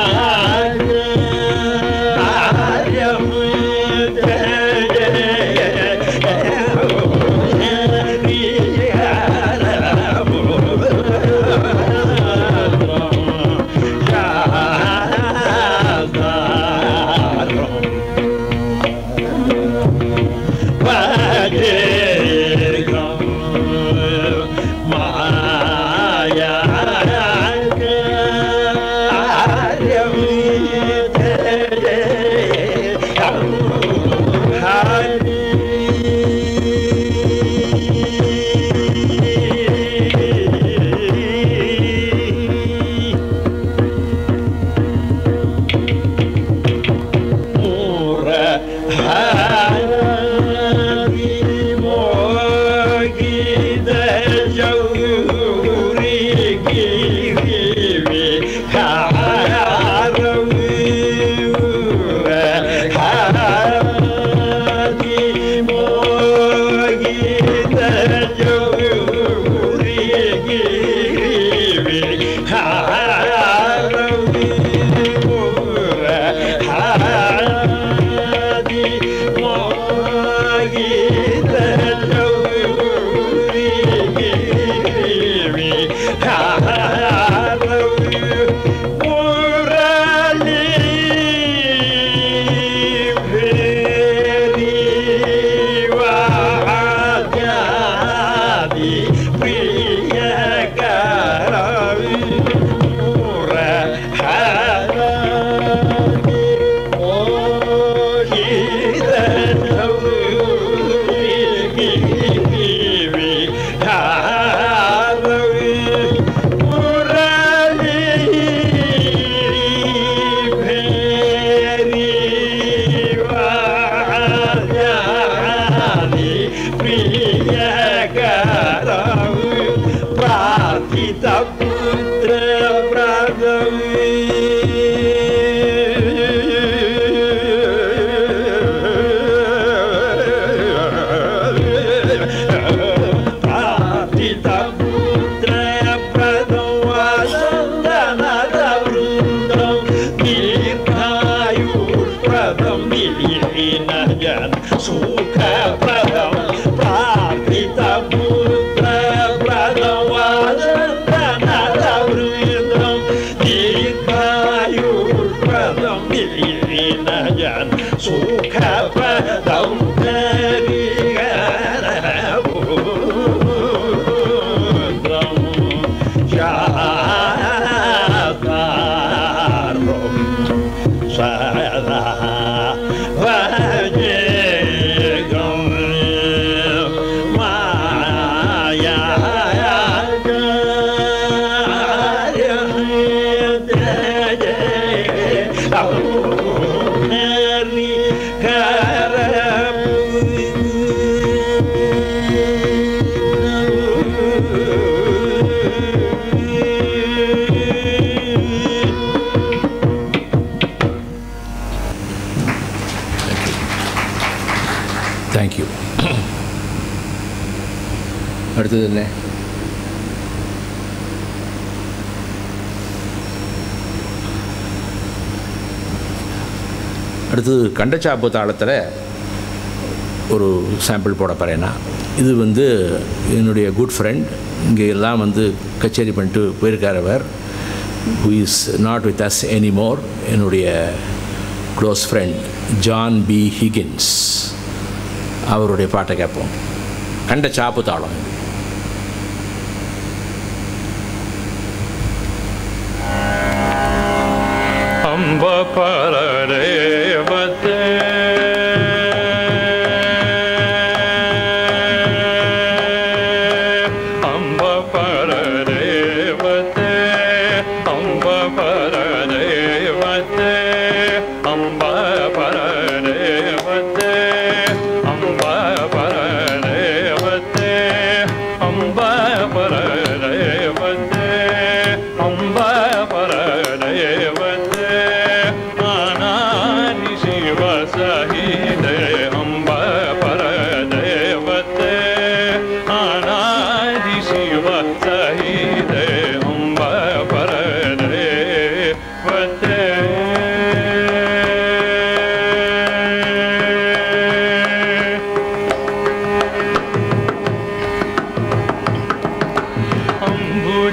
சுகபிரதம் பிரார்த்தித புத்திர பிரதவாதம் தீர்க்காயுர்பிரதம் நிலீனஜன் சுகபிரதம் புத்திரம் சாதாரம் சதா வஜேகம் தேங்க்யூ அடுத்தது என்ன அடுத்தது கண்டச்சாப்பு தாளத்தில் ஒரு சாம்பிள் போட போகிறேன்னா இது வந்து என்னுடைய குட் ஃப்ரெண்ட் இங்கே எல்லாம் வந்து கச்சேரி பண்ணிட்டு போயிருக்கார் அவர் who is not with us anymore என்னுடைய close friend Jon B Higgins அவருடைய பாட்டை கேட்போம் கண்ட சாப்பு தாளம் இது. அம்ப பரதேவத்தே அம்ப பரதேவத்தே அம்ப பரதேவத்தே அம்ப பரதேவத்தே அம்ப பரதேவத்தே அம்ப பரதேவத்தே அம்ப பரதேவத்தே ஆனானி சிவ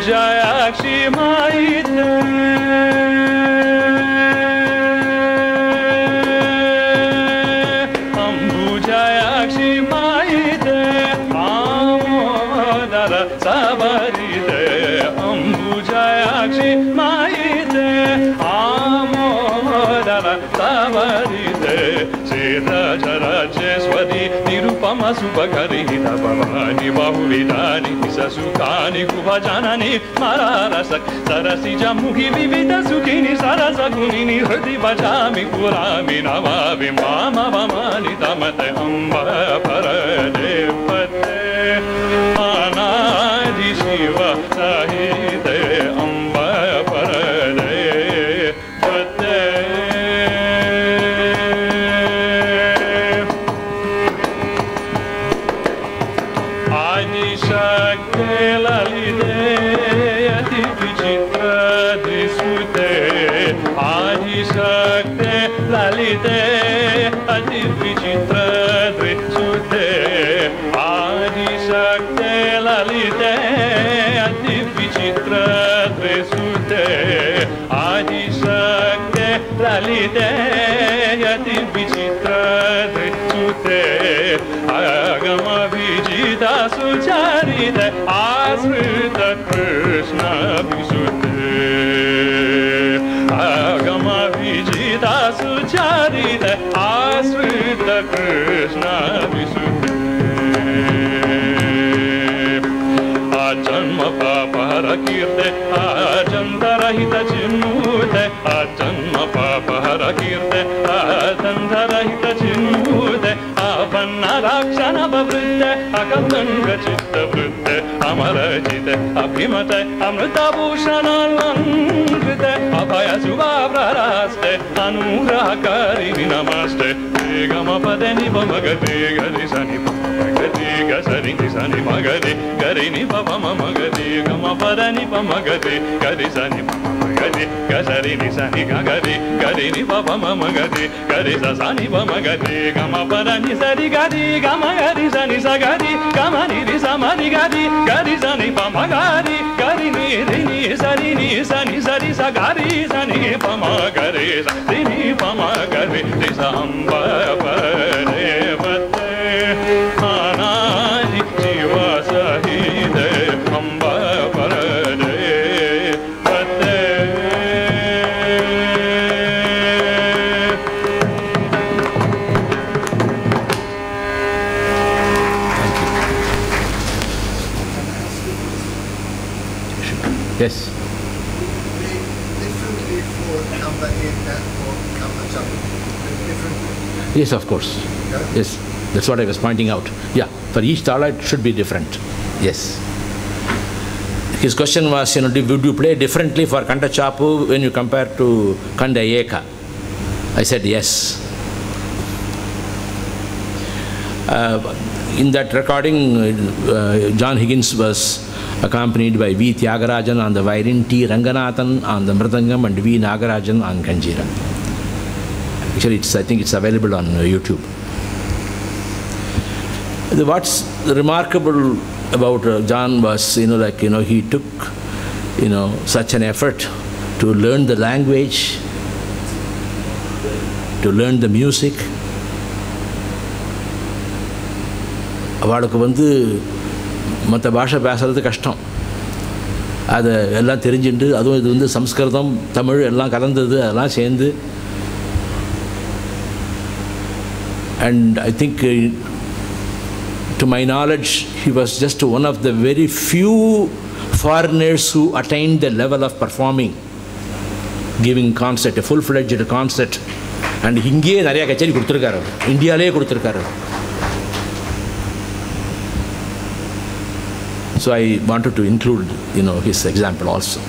अम्बुजाक्षी मायिते अम्बुजाक्षी मायिते आमोदर सबरिते अम्बुजाक्षी मायिते आमोदर सबरिते श्रीराजराजेश्वरी निरुपम शुभकरी भवानी बहुविधानि सुखानि कुभजननि मरारसक् सरसि जमुखि विविध सुखिनि सरसगुणिनि हृदि भजामि पुरामि नमामि माम ममानि तमते अम्ब परदेवते अनादि शिव सहिते अम्ब परदेवते आदिशक्ते ललिते अति विचित्र दिसुते आदिशक्ते ललिते अति विचित्र दृसुते आदिशक्ते ललिते अति विचित्र दृसुते आदिशक्ते ललिते अति विचित्र दृसुते आगम विजित सुचरित आश्रित कृष्ण विसुते आगम विजित सुचरित आश्रित कृष्ण विसुते आजन्म पापहर कीर्ते आजन्तरहित चिन्मूते आजन्म पापहर कीर्ते आजन्तरहित चिन्मूते आपन्न राक्षण बवृत्ते अकलङ्क चित्तवृत्ते अमरजिते अभिमते अमृतभूषणालङ्कृते अभय शुभाभ्ररास्ते अनुग्रहकारिणि नमस्ते गमपदे निपमगते गरि सनि मगति गसरि सनि मगति गरि नि पम मगति गमपद निपमगति गरि सनि मगति गसरि नि सनि गगति गरि नि पम मगति गरि स सनि पमगति गमपद नि सरि गरि गम गरि सनि स गरि गम नि रि स मरि गरि गरि सनि पम गरि गरि नि रि नि सरि नि सनि सरि स गरि सनि पम गरि स रि नि पम गरि रि स अम्ब परेवते अनादि शिव सहिते अम्ब परदेवते Yes. differently for Kamba Eka or Kamba Chapel. Different. Yes, of course. Yes, that's what I was pointing out. Yeah, for each tala it should be different. Yes. His question was, you know, do- would you play differently for Kanda Chapu when you compare to Kanda Eka? I said yes. Uh, in that recording, uh, John Higgins was accompanied by V. Tyagarajan on the violin, T. Ranganathan on the mridangam, and V. Nagarajan on kanjira. Actually, it's, I think it's available on uh, YouTube. The- What's remarkable about uh, John was, you know, like, you know, he took, you know, such an effort to learn the language, to learn the music. அவளுக்கு வந்து மற்ற பாஷை பேசுறது கஷ்டம் அதை எல்லாம் தெரிஞ்சுட்டு அதுவும் இது வந்து சம்ஸ்கிருதம் தமிழ் எல்லாம் கலந்தது அதெல்லாம் சேர்ந்து and I think, uh, to my knowledge, he was just one of the very few foreigners who attained the level of performing, giving concert, a full-fledged concert. And இங்கேயே நிறைய கச்சேரி கொடுத்துருக்காரு அவர். இந்தியாவிலே கொடுத்துருக்காரு அவர். So I wanted to include, you know, his example also.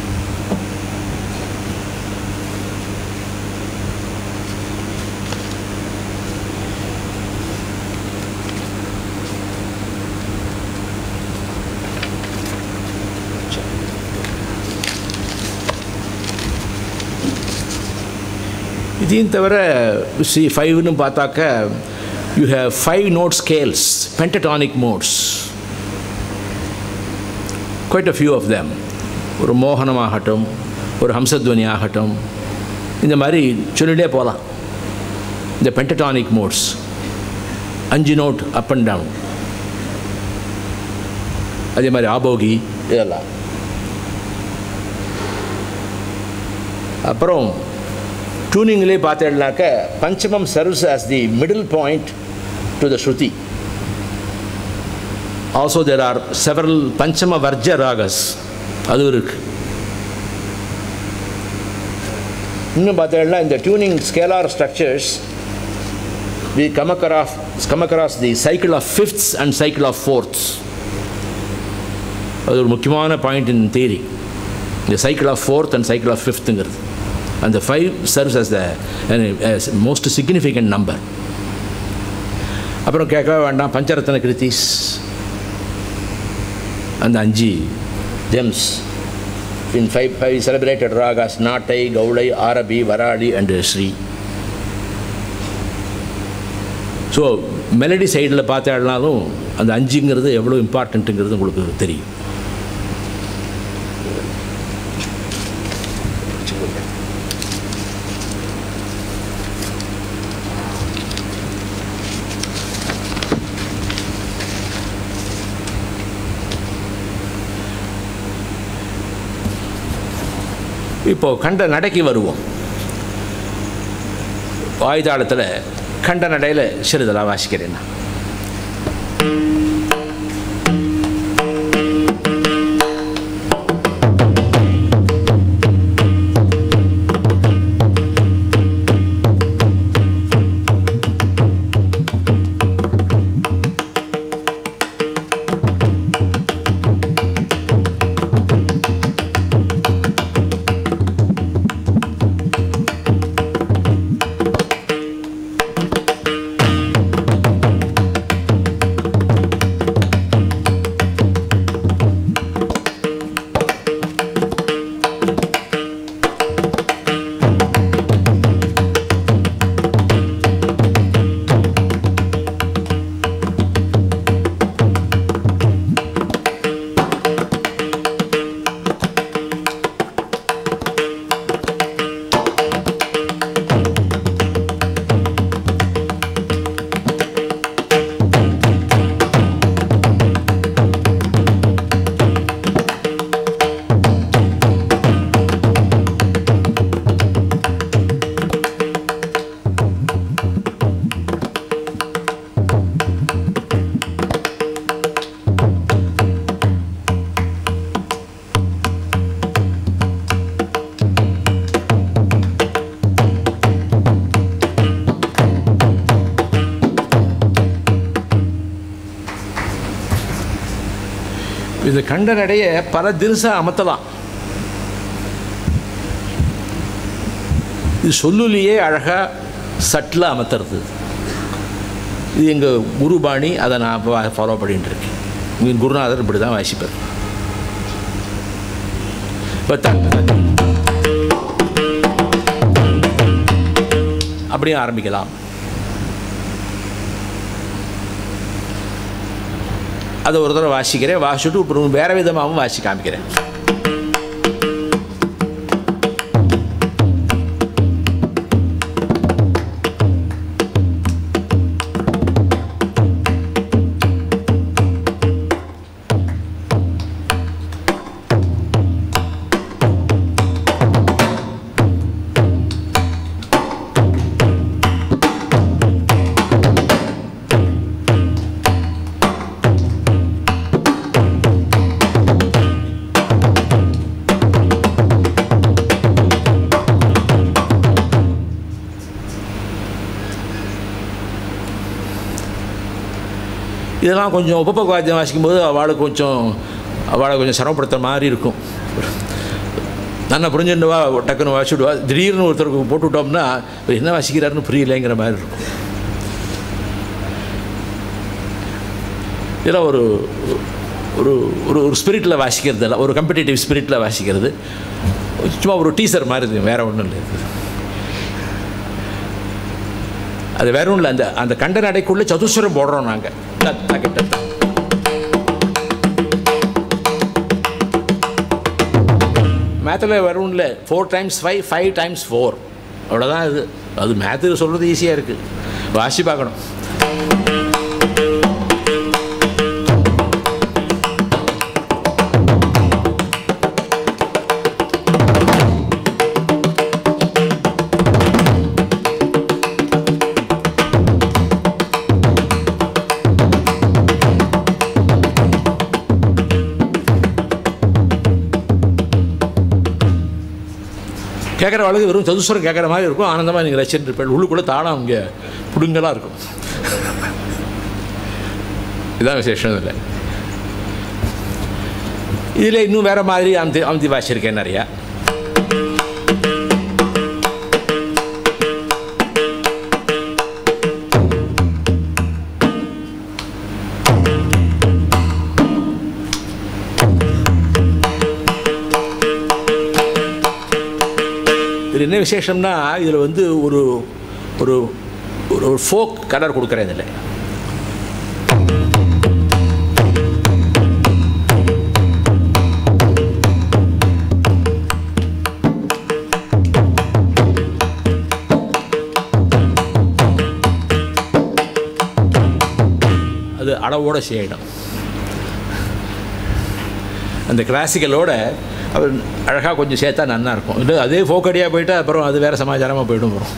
இதையும் தவிர C ஃபைவ்னு பார்த்தாக்க you have five note scales pentatonic modes quite a few of them. ஒரு மோகனமாகட்டும் ஒரு ஹம்சத்வனி ஆகட்டும் இந்த மாதிரி சொல்லிட்டே போகலாம் இந்த பென்டடானிக் மோட்ஸ் அஞ்சு நோட் அப் அண்ட் டவுன் அதே மாதிரி ஆபோகி இதெல்லாம் அப்புறம் டியூனிங்லேயே பார்த்தேன்னாக்க panchamam serves as the middle point to the shruti also there are several panchama varja ragas அதுவும் இருக்கு இன்னும் பார்த்தீங்கன்னா இந்த tuning scalar structures we come across come across the cycle of fifths and cycle of fourths அது ஒரு முக்கியமான பாயிண்ட் இன் தேரி இந்த cycle of fourth and cycle of ஃபிஃப்த்துங்கிறது அந்த five serves as the most significant number அப்புறம் கேட்கவே வேண்டாம் பஞ்சரத்ன கிருத்திஸ் அந்த அஞ்சு gems in five five celebrated ragas Nattai Gowla Arabhi Varali and Sri so melody சைடில் பார்த்தாலும் அந்த அஞ்சுங்கிறது எவ்வளோ இம்பார்ட்டண்ட்டுங்கிறது உங்களுக்கு தெரியும் இப்போ கண்ட நடைக்கு வருவோம் வாய்தாளத்தில் கண்ட நடையில் சிறிதெல்லாம் வாசிக்கிறேன் நான் இது கண்ட நடையை பல தினசாக அமர்த்தலாம் இது சொல்லுலேயே அழகாக சட்டில் அமர்த்துறது இது எங்கள் குருபாணி அதை நான் ஃபாலோ பண்ணிட்டு இருக்கேன் எங்கள் குருநாதர் இப்படி தான் வாசிப்பார் இப்போ த அப்படியும் ஆரம்பிக்கலாம் அதை ஒரு தடவை வாசிக்கிறேன் வாசிச்சுட்டு அப்புறம் வேறு விதமாகவும் வாசி காமிக்கிறேன் இதெல்லாம் கொஞ்சம் உபப்ப வாத்தியம் வாசிக்கும்போது அவளுக்கு கொஞ்சம் அவளை கொஞ்சம் சிரமப்படுத்துற மாதிரி இருக்கும் நல்லா புரிஞ்சுடுவா டக்குன்னு வாசிவிடுவா திடீர்னு ஒருத்தருக்கு போட்டு விட்டோம்னா இவர் என்ன வாசிக்கிறாருன்னு புரியலைங்கிற மாதிரி இருக்கும் இதெல்லாம் ஒரு ஒரு ஒரு ஒரு ஸ்பிரிட்டில் வாசிக்கிறது இல்லை ஒரு கம்படிட்டிவ் ஸ்பிரிட்டில் வாசிக்கிறது சும்மா ஒரு டீசர் மாதிரி இது வேறு ஒன்றும் இல்லை இது அது வேற ஒன்றும் இல்லை அந்த அந்த கண்ட நடைக்குள்ளே சதுஸ்வரம் போடுறோம் நாங்கள் தத்த கிட்ட மேத்தில் வரும்ல four times five five times four அவ்வளோதான் இது அது மேத்து சொல்கிறது ஈஸியாக இருக்குது வாசி பார்க்கணும் கேட்குற வாழ்க்கை வெறும் சதுஸ்வரம் கேட்குற மாதிரி இருக்கும் ஆனந்தமாக நீங்கள் ரசிச்சுட்டு இருப்பேன் உள்ளுக்குள்ளே தாளம் இங்கே புடுங்கலாக இருக்கும் இதுதான் விசேஷம் இல்லை இதில் இன்னும் வேறு மாதிரி அமுத்தி அமுத்தி வாசிச்சிருக்கேன் நிறையா இதில் என்ன விசேஷம்னா இதில் வந்து ஒரு ஒரு ஒரு ஃபோக் கலர் கொடுக்குறேன் இதில் அது அளவோடு செய்யணும் அந்த கிளாசிக்கலோட அவர் அழகாக கொஞ்சம் சேர்த்தா நன்னா இருக்கும் இல்லை அதே ஃபோக்கடியாக போயிட்டா அப்புறம் அது வேறு சமாச்சாரமாக போயிடும் வரும்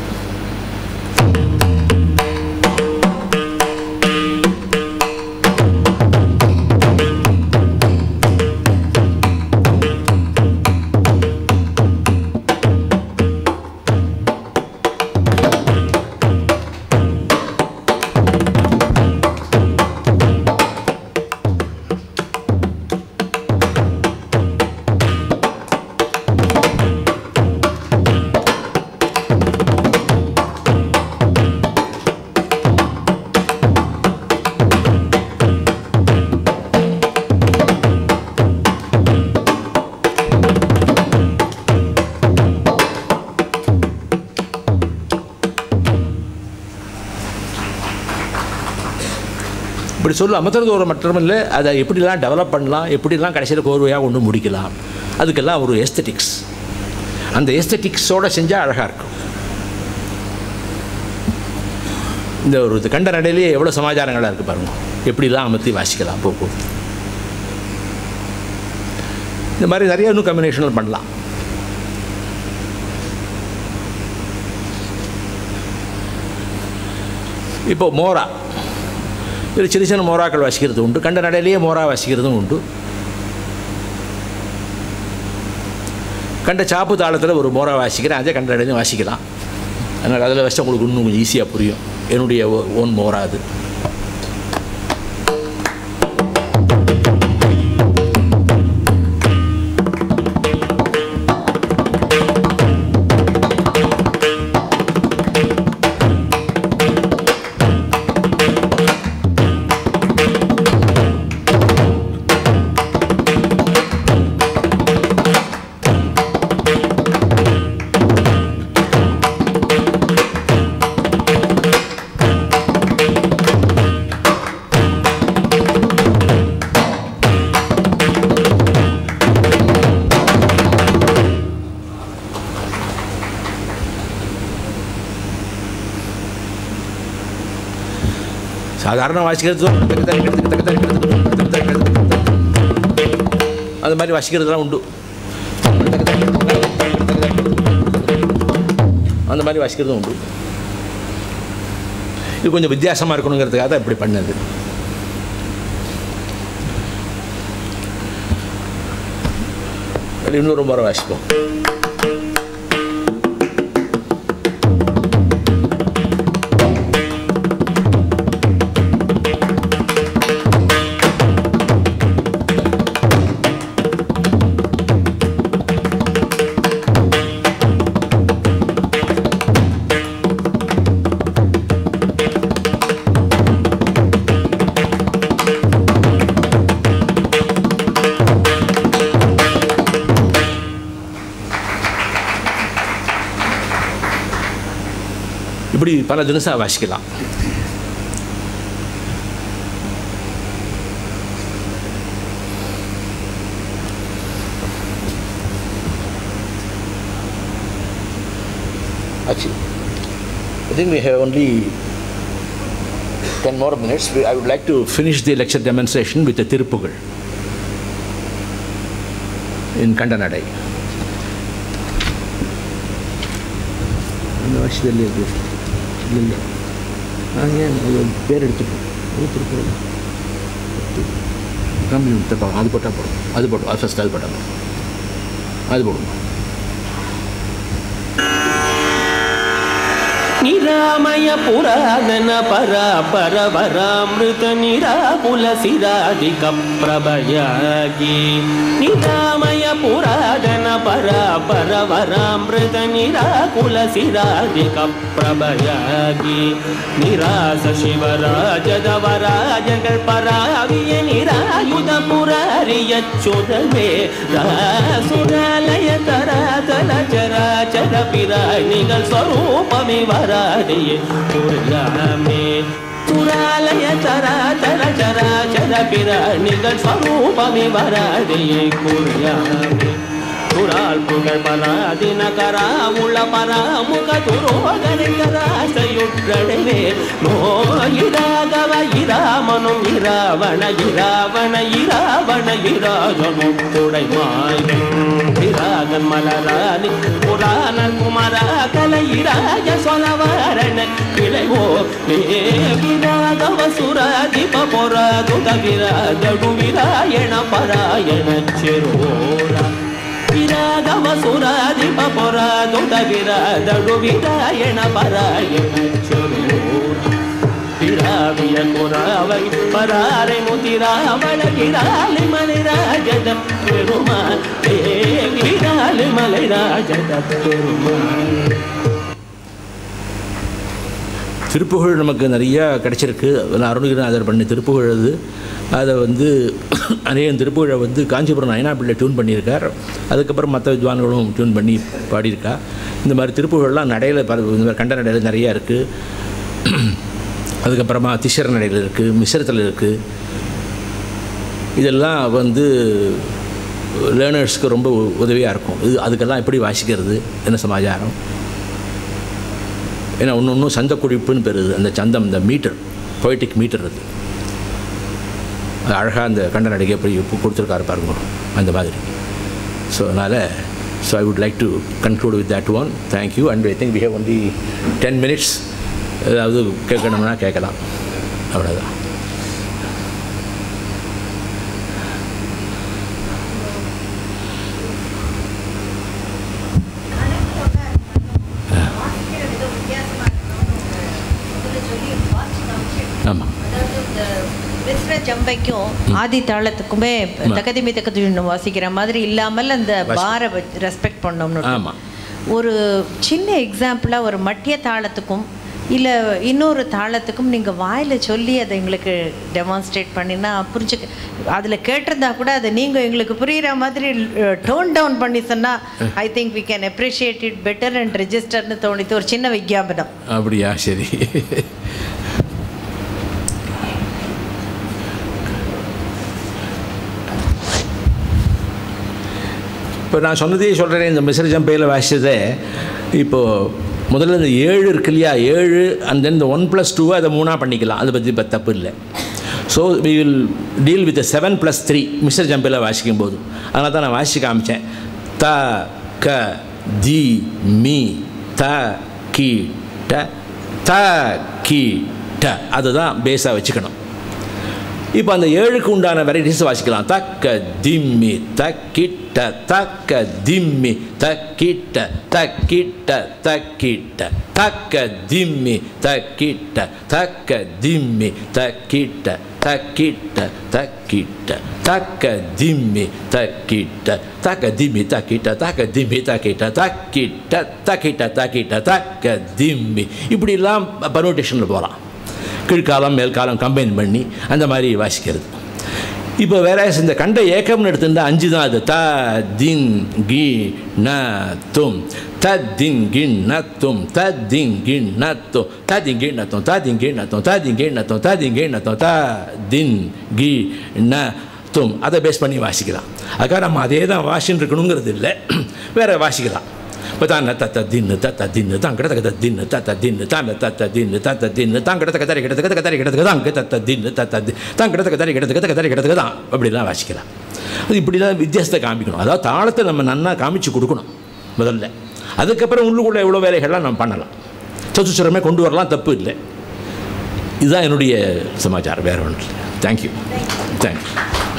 இப்படி சொல்ல அமர்த்துறது ஒரு மட்டுமில்ல அதை எப்படிலாம் டெவலப் பண்ணலாம் எப்படிலாம் கடைசியில் கோர்வையாக ஒன்று முடிக்கலாம் அதுக்கெல்லாம் ஒரு எஸ்தட்டிக்ஸ் அந்த எஸ்தட்டிக்ஸோடு செஞ்சால் அழகாக இருக்கும் இந்த ஒரு இது கண்ட நடையிலேயே எவ்வளோ சமாச்சாரங்களாக இருக்குது பாருங்க எப்படிலாம் அமர்த்தி வாசிக்கலாம் போக்கு இந்த மாதிரி நிறைய இன்னும் கம்பினேஷனில் பண்ணலாம் இப்போ மோரா இது சின்ன சின்ன மோராக்கள் வாசிக்கிறது உண்டு கண்ட நடையிலேயே மோரா வாசிக்கிறதும் உண்டு கண்ட சாப்பு தாளத்தில் ஒரு மோரா வாசிக்கிறேன் அதே கண்ட நடையிலையும் வாசிக்கலாம் அதனால் அதில் வச்சு உங்களுக்கு இன்னும் கொஞ்சம் ஈஸியாக புரியும் என்னுடைய ஓன் மோரா அது சாதாரண வாசிக்கிறது அது மாதிரி வாசிக்கிறதுலாம் உண்டு அந்த மாதிரி வாசிக்கிறதும் உண்டு இது கொஞ்சம் வித்தியாசமாக இருக்கணுங்கிறதுக்காக தான் இப்படி பண்ணது இன்னொரு முறை வாசிப்போம் இப்படி பல தினசாக வாசிக்கலாம் Actually, I think we have only 10 more minutes. We- I would like to finish the lecture demonstration with the Tirupugal in Kandanadai. இந்த வருஷத்தில் இது இல்லை இல்லை நாங்கள் ஏன் அது பேர் எடுத்துப்போம் அது திருப்பூர் கம்பெனி எடுத்துப்போம் அது போட்டால் போடும் அது போடும் அது ஃபஸ்ட் அது போட்டாங்க அது போடுங்க నిరామయ పురాణన పరాపర వరామృత నిరాకుల సిరాధిక ప్రభయాగి నిరామయ పురాణన పరాపర వరామృత నిరాకుల సిరాధిక ప్రభయాగి నిరాస శివరాజద వరాజగల్ పరావియ నిరాయుధ పురారియచ్యుతమే రాసురాలయ తరాతల చరాచర பிராணிகள் ஸ்வரூபமே வராதையே துர்யாமே துராலய தராதர சராச்சர பிராணிகள் ஸ்வரூபமே வராதையே குர்யாமே துரால் புகழ் பராதின கராமுள பராமுக துரோகனை கராசையுற்றடவே நோயிராகவ இராமனும் இராவண இராவண இராவண இராகனும் துடை மாயன் இராகன் மலராணி புராண குமரா கலை இராஜ சொலவாரண கிளைவோ விராகவ சுராதிப பொராதுக விராஜடு விராயண பராயண செரோரா ವಿರಾಗವ ಸುರಾಧಿಪ ಪೊರಾದುಡ ವಿರಾದಡು ವಿರಾಯಣ ಪರಾಯಣ ಚರೂರ ವಿರಾವಿಯ ಕುರಾವಗಿ ಪರಾರೆ ಮುತಿರಾವಳ ಗಿರಾಲಿ ಮಲೆ ರಾಜದ ಪೆರುಮಾ ವಿರಾಲಿ ಮಲೆ ರಾಜದ ಪೆರುಮಾ திருப்புகழ் நமக்கு நிறையா கிடச்சிருக்கு அருணகிரிநாதர் பண்ண திருப்புகழ் அது அதை வந்து அநேகம் திருப்புகழை வந்து காஞ்சிபுரம் நயனா பிள்ளை டியூன் பண்ணியிருக்கார் அதுக்கப்புறம் மற்ற வித்வான்களும் டியூன் பண்ணி பாடியிருக்கா இந்த மாதிரி திருப்புகழ்லாம் நடையில் பர இந்த மாதிரி கண்ட நடையில் நிறையா இருக்குது அதுக்கப்புறமா திஷர நடையில் இருக்குது மிஸ்ரத்தில் இருக்குது இதெல்லாம் வந்து லேர்னர்ஸ்க்கு ரொம்ப உதவியாக இருக்கும் இது அதுக்கெல்லாம் எப்படி வாசிக்கிறது என்ன சமாச்சாரம் ஏன்னா ஒன்று ஒன்றும் சந்த குடிப்புன்னு பெறுது அந்த சந்தம் இந்த மீட்டர் பொய்டிக் மீட்டர் அது அது அழகாக அந்த கண்ட நடிகை எப்படி கொடுத்துருக்காரு பாருங்க அந்த மாதிரி ஸோ அதனால் so I would like to conclude with that one thank you and I think we have only ten minutes ஏதாவது கேட்கணும்னா கேட்கலாம் அவ்வளோதான் ஆமாம் மிஸ்ர ஜம்பைக்கும் ஆதி தாளத்துக்குமே தகதிமி தக்கதி வாசிக்கிற மாதிரி இல்லாமல் அந்த பாரை ரெஸ்பெக்ட் பண்ணோம்னு ஆமாம் ஒரு சின்ன எக்ஸாம்பிளாக ஒரு மட்டிய தாளத்துக்கும் இல்லை இன்னொரு தாளத்துக்கும் நீங்கள் வாயில் சொல்லி அதை எங்களுக்கு டெமான்ஸ்ட்ரேட் பண்ணினா புரிஞ்சுக்க அதில் கேட்டிருந்தா கூட அதை நீங்கள் எங்களுக்கு புரிகிற மாதிரி டோன் டவுன் பண்ணி சொன்னால் I think we can appreciate it better and ரெஜிஸ்டர்னு தோணித்து ஒரு சின்ன விஞ்ஞாபனம் அப்படியா சரி இப்போ நான் சொன்னதே சொல்கிறேன் இந்த மிஸ்ர ஜம்பையில் வாசித்ததை இப்போது முதல்ல இந்த ஏழு இருக்கு இல்லையா ஏழு அண்ட் தென் இந்த ஒன் ப்ளஸ் டூவை அதை மூணாக பண்ணிக்கலாம் அதை பற்றி இப்போ தப்பு இல்லை so we will deal with seven plus three misra ஜம்பையில் வாசிக்கும் போது அதனால தான் நான் வாசிக்க காமிச்சேன் த க தி மீ த கி ட த கி ட அதுதான் பேஸாக வச்சுக்கணும் இப்போ அந்த ஏழுக்கு உண்டான வெரைட்டிஸ் வாசிக்கலாம் தக்க திம்மி தக்கிட்ட தக்க திம்மி தக்கிட்ட தக்கிட்ட தக்கிட்ட தக்க திம்மி தக்கிட்ட தக்க திம்மி தக்கிட்ட தக்கிட்ட தக்கிட்ட தக்க திம்மி தக்கிட்ட தக்க திம்மி தக்கிட்ட தக்க திம்மி தக்கிட்ட தக்கிட்ட தக்கிட்ட தக்கிட்ட தக்க திம்மி இப்படிலாம் பர்மிட்டேஷனில் போகலாம் கீழ்காலம் மேல்காலம் கம்பைன் பண்ணி அந்த மாதிரி வாசிக்கிறது இப்போ வேற இந்த கண்ட ஏக்கம்னு எடுத்திருந்தா அஞ்சு தான் அது த தின் கி ந தும் த தின் கின் ந தும் த தின் கின் ந தும் த தின் கின் ந தும் த தின் கின் ந தும் த தின் கின் ந தும் த தின் கின் ந தும் த தின் கி ந தும் அதை பேஸ் பண்ணி வாசிக்கலாம் அதுக்காக நம்ம அதே தான் வாசின்னு இருக்கணுங்கிறது இல்லை வேற வாசிக்கலாம் இப்போ தான் தத்த தின்னு தத்த தின்னு தான் கிட்ட தக்க தின்னு தத்த தின்னு தான் தத்த தின்னு தத்த தின்னு தான் கிட்ட தக்க தரி கிட்ட தக்க தரி கிட்ட தான் தத்த தின்னு தத்த தி தான் கிட்ட தக்க தரி கிட்ட தக்க தரி கிட்ட தான் அப்படிலாம் வாசிக்கலாம் அது இப்படி தான் வித்தியாசத்தை காமிக்கணும் அதாவது தாளத்தை நம்ம நன்னா காமிச்சு கொடுக்கணும் முதல்ல அதுக்கப்புறம் உள்ளுக்குள்ள எவ்வளோ வேலைகள்லாம் நம்ம பண்ணலாம் சதுசுரமே கொண்டு வரலாம் தப்பு இல்லை இதுதான் என்னுடைய சமாச்சாரம் வேறு ஒன்று தேங்க்யூ தேங்க்யூ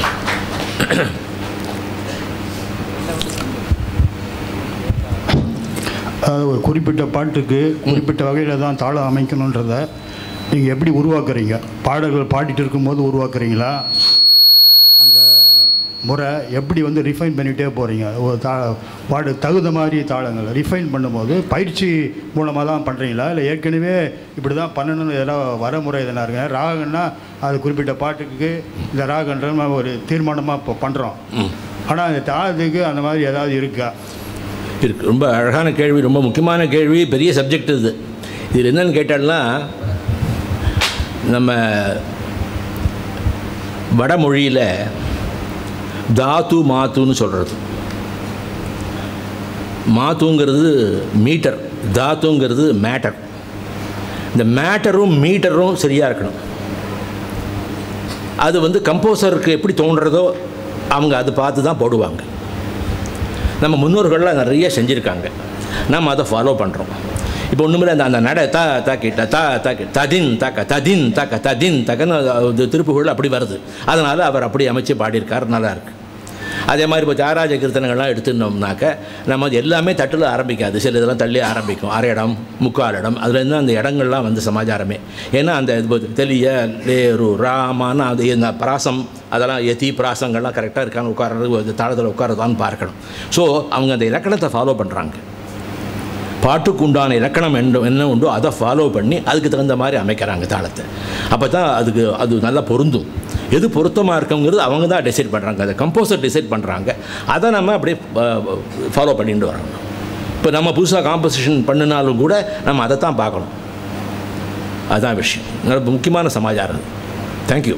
அதாவது ஒரு குறிப்பிட்ட பாட்டுக்கு குறிப்பிட்ட வகையில் தான் தாளம் அமைக்கணுன்றத நீங்கள் எப்படி உருவாக்குறீங்க பாடல்கள் பாடிட்டு இருக்கும்போது உருவாக்குறீங்களா அந்த முறை எப்படி வந்து ரிஃபைன் பண்ணிகிட்டே போகிறீங்க ஒரு தா பாடு தகுந்த மாதிரி தாளங்கள் ரிஃபைன் பண்ணும்போது பயிற்சி மூலமாக தான் பண்ணுறீங்களா இல்லை ஏற்கனவே இப்படி தான் பண்ணணும்னு எதனால் வரமுறை எதனா இருக்குங்க ராகன்னா அது குறிப்பிட்ட பாட்டுக்கு இந்த ராகன்ற நம்ம ஒரு தீர்மானமாக இப்போ பண்ணுறோம் ஆனால் அந்த தாளத்துக்கு அந்த மாதிரி ஏதாவது இருக்கா இருக்கு ரொம்ப அழகான கேள்வி ரொம்ப முக்கியமான கேள்வி பெரிய சப்ஜெக்ட் இது இதில் என்னன்னு கேட்டால்னா நம்ம வடமொழியில் தாத்து மாத்துன்னு சொல்கிறது மாத்துங்கிறது மீட்டர் தாத்துங்கிறது மேட்டர் இந்த மேட்டரும் மீட்டரும் சரியாக இருக்கணும் அது வந்து கம்போசருக்கு எப்படி தோன்றதோ அவங்க அது பார்த்து தான் போடுவாங்க நம்ம முன்னோர்கள்லாம் நிறைய செஞ்சுருக்காங்க நம்ம அதை ஃபாலோ பண்ணுறோம் இப்போ ஒன்றுமில்ல அந்த அந்த நட தா தாக்கிட்ட தா தாக்கி ததின் தாக்க ததின் தாக்க ததின் தக்கன்னு அது திருப்புகழ் அப்படி வருது அதனால் அவர் அப்படி அமைச்சு பாடியிருக்கார் நல்லா இருக்கு அதே மாதிரி இப்போ தியாகராஜ கீர்த்தனைகள்லாம் எடுத்துனோம்னாக்க நம்ம அது எல்லாமே தட்டில் ஆரம்பிக்காது சில இதெல்லாம் தள்ளி ஆரம்பிக்கும் அரை இடம் முக்கால் இடம் அதுலேருந்து அந்த இடங்கள்லாம் வந்து சமாச்சாரமே ஏன்னா அந்த இது தெளிய லேரு ராமான்னு அது இந்த பிராசம் அதெல்லாம் எத்தி பிராசங்கள்லாம் கரெக்டாக இருக்கான்னு உட்கார்றது தாளத்தில் உட்காரதான்னு பார்க்கணும் ஸோ அவங்க அந்த இலக்கணத்தை ஃபாலோ பண்ணுறாங்க பாட்டுக்கு உண்டான இலக்கணம் என்ன என்ன உண்டோ அதை ஃபாலோ பண்ணி அதுக்கு தகுந்த மாதிரி அமைக்கிறாங்க தாளத்தை அப்போ தான் அதுக்கு அது நல்லா பொருந்தும் எது பொருத்தமாக இருக்குங்கிறது அவங்க தான் டிசைட் பண்ணுறாங்க அதை கம்போசர் டிசைட் பண்ணுறாங்க அதை நம்ம அப்படியே ஃபாலோ பண்ணிட்டு வரோம் இப்போ நம்ம புதுசாக காம்போசிஷன் பண்ணினாலும் கூட நம்ம அதை தான் பார்க்கணும் அதுதான் விஷயம் ரொம்ப முக்கியமான சமாச்சாரம் தேங்க்யூ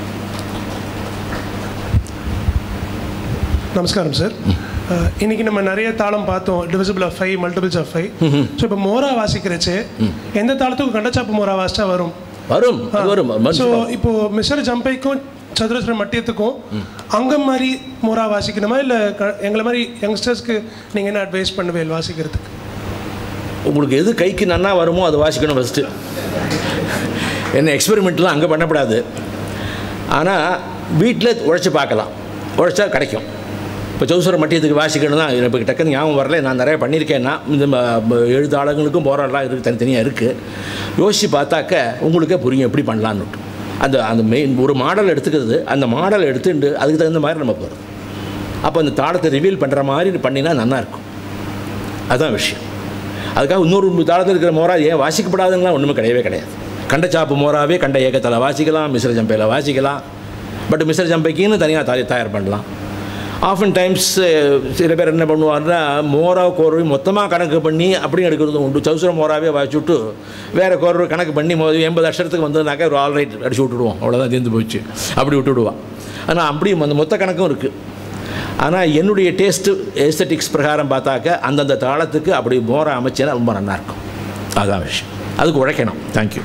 நமஸ்காரம் சார் அஹ், இன்னைக்கு நம்ம நிறைய தாளம் பார்த்தோம் divisible of five multiples of five so இப்போ மோரா வாசிக்கிறச்சு எந்த தாளத்துக்கும் கண்டச்சாப்பு மோரா வாசிச்சா வரும் வரும் அது வரும் ஸோ இப்போ மிஸ்டர் ஜம்பைக்கும் சதுரஸ்வர மட்டியத்துக்கும் அங்கம் மாதிரி மோரா வாசிக்கணுமா இல்லை எங்களை மாதிரி யங்ஸ்டர்ஸ்க்கு நீங்கள் என்ன அட்வைஸ் பண்ணுவேன் வாசிக்கிறதுக்கு உங்களுக்கு எது கைக்கு நன்னா வருமோ அதை வாசிக்கணும் ஃபஸ்ட்டு என்ன எக்ஸ்பெரிமெண்ட்லாம் அங்கே பண்ணக்கூடாது ஆனால் வீட்டில் உழைச்சி பார்க்கலாம் உழைச்சா கிடைக்கும் இப்போ சௌசர மட்டியத்துக்கு வாசிக்கணும் தான் இப்போ டக்குன்னு ஞாபகம் வரல நான் நிறைய பண்ணியிருக்கேன்னா இந்த ம- ம- எழுத்தாளங்களுக்கும் போராடலாம் இருக்குது தனித்தனியாக இருக்குது யோசித்து பார்த்தாக்க உங்களுக்கே புரியும் எப்படி பண்ணலான்னு அந்த அந்த மெயின் ஒரு மாடல் எடுத்துக்கிறது அந்த மாடல் எடுத்துட்டு அதுக்கு தகுந்த மாதிரி நம்ம போகிறோம் அப்போ அந்த தாளத்தை ரிவீல் பண்ணுற மாதிரி பண்ணினா நல்லா இருக்கும் அதுதான் விஷயம் அதுக்காக இன்னொரு தாளத்தில் இருக்கிற மோரா ஏன் வாசிக்கப்படாதுன்னா ஒன்றுமே கிடையவே கிடையாது கண்டச்சாப்பு மோராவே கண்ட ஏக்கத்தில் வாசிக்கலாம் மிஸ்ர ஜம்பையில் வாசிக்கலாம் பட் மிஸ்ர ஜம்பைக்குன்னு தனியாக தயார் தயார் பண்ணலாம் ஆஃபன் டைம்ஸ் சில பேர் என்ன பண்ணுவாருன்னா மோரா கோர்வை மொத்தமாக கணக்கு பண்ணி அப்படியும் எடுக்கிறதும் உண்டு சவுசர மோராவே வாசிச்சுட்டு வேறு கோர்வை கணக்கு பண்ணி மொ எண்பது அக்ஷரத்துக்கு வந்ததுனாக்கா ஒரு ஆல்ரைட் அடிச்சு விட்டுடுவோம் அவ்வளோதான் தீர்ந்து போச்சு அப்படி விட்டுடுவான் ஆனால் அப்படியும் அந்த மொத்த கணக்கும் இருக்குது ஆனால் என்னுடைய டேஸ்ட்டு எஸ்தட்டிக்ஸ் பிரகாரம் பார்த்தாக்க அந்தந்த தாளத்துக்கு அப்படி மோரை அமைச்சேன்னா ரொம்ப நல்லாயிருக்கும் அதுதான் விஷயம் அதுக்கு உழைக்கணும் thank you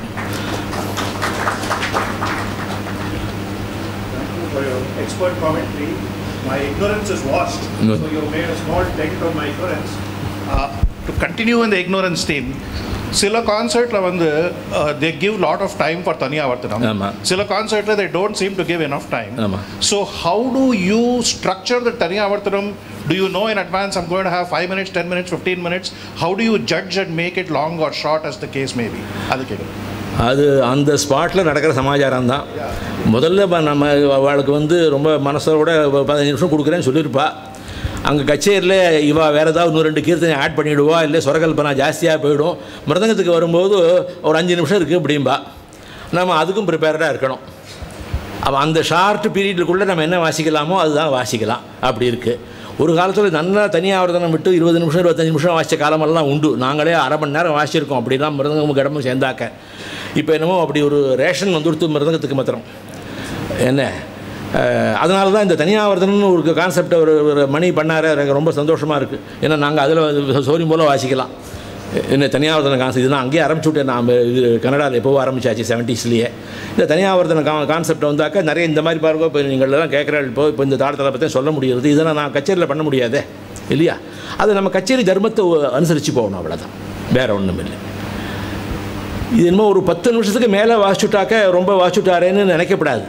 for your expert commentary. My ignorance is washed. No. So you made a small dent on my ignorance. Uh, to continue in the ignorance theme, சில கான்சர்ட்ல வந்து they give lot of time for thaniavartanam ஆமா. சில கான்சர்ட்ல they don't seem to give enough time ஆமா. So how do you structure the thaniavartanam do you know in advance I'm going to have 5 minutes, 10 minutes, 15 minutes? How do you judge and make it long or short as the case may be? அது கேட்குறேன் அது அந்த ஸ்பாட்டில் நடக்கிற சமாச்சாரம் தான் முதல்ல ப- நம்ம அவளுக்கு வந்து ரொம்ப மனசோட ஒரு பதினஞ்சு நிமிஷம் கொடுக்குறேன்னு சொல்லியிருப்பா அங்கே கச்சேரியில் இவா வேறு ஏதாவது இன்னும் ரெண்டு கீர்த்தனை ஆட் பண்ணிவிடுவா இல்லை சொரகல்பனா ஜாஸ்தியாக போயிடும் மிருதங்கத்துக்கு வரும்போது ஒரு அஞ்சு நிமிஷம் இருக்குது அப்படிம்பா நம்ம அதுக்கும் ப்ரிப்பேர்டாக இருக்கணும் அப்போ அந்த ஷார்ட் பீரியடுக்குள்ளே நம்ம என்ன வாசிக்கலாமோ அதுதான் வாசிக்கலாம் அப்படி இருக்குது ஒரு காலத்தில் நல்லா தனியாவர்தனம் விட்டு இருபது நிமிஷம் இருபத்தஞ்சு நிமிஷம் வாசித்த காலமெல்லாம் உண்டு நாங்களே அரை மணி நேரம் வாசிச்சிருக்கோம் அப்படிலாம் மிருதங்கமும் கடமும் சேர்ந்தாக்க இப்போ என்னமோ அப்படி ஒரு ரேஷன் வந்துடுத்து மிருதங்கத்துக்கு மாத்திரம் என்ன அதனால தான் இந்த தனியாவர்தனம்னு ஒரு கான்செப்டை ஒரு ஒரு மணி பண்ணார் எனக்கு ரொம்ப சந்தோஷமாக இருக்குது ஏன்னா நாங்கள் அதில் சோரி மூலம் வாசிக்கலாம் என்ன தனியாவர்தன கான்செப்ட் இதெல்லாம் அங்கேயே ஆரம்பிச்சு விட்டேன் நான் இது கனடாவில் எப்போவோ ஆரம்பிச்சாச்சு செவன்ட்டீஸ்லேயே இந்த தனியாவர்தன கா கான்செப்ட் வந்தாக்கா நிறைய இந்த மாதிரி பாருங்க இப்போ நீங்கள் எல்லாம் கேட்குற இப்போ இப்போ இந்த தாளத்தில் பற்றி சொல்ல முடியாது இதெல்லாம் நான் கச்சேரியில் பண்ண முடியாதே இல்லையா அது நம்ம கச்சேரி தர்மத்தை அனுசரித்து போகணும் அவ்வளோதான் வேற ஒன்றும் இல்லை இது என்னமோ ஒரு பத்து நிமிஷத்துக்கு மேலே வாசிச்சுட்டாக்க ரொம்ப வாசிச்சுட்டாரேன்னு நினைக்கப்படாது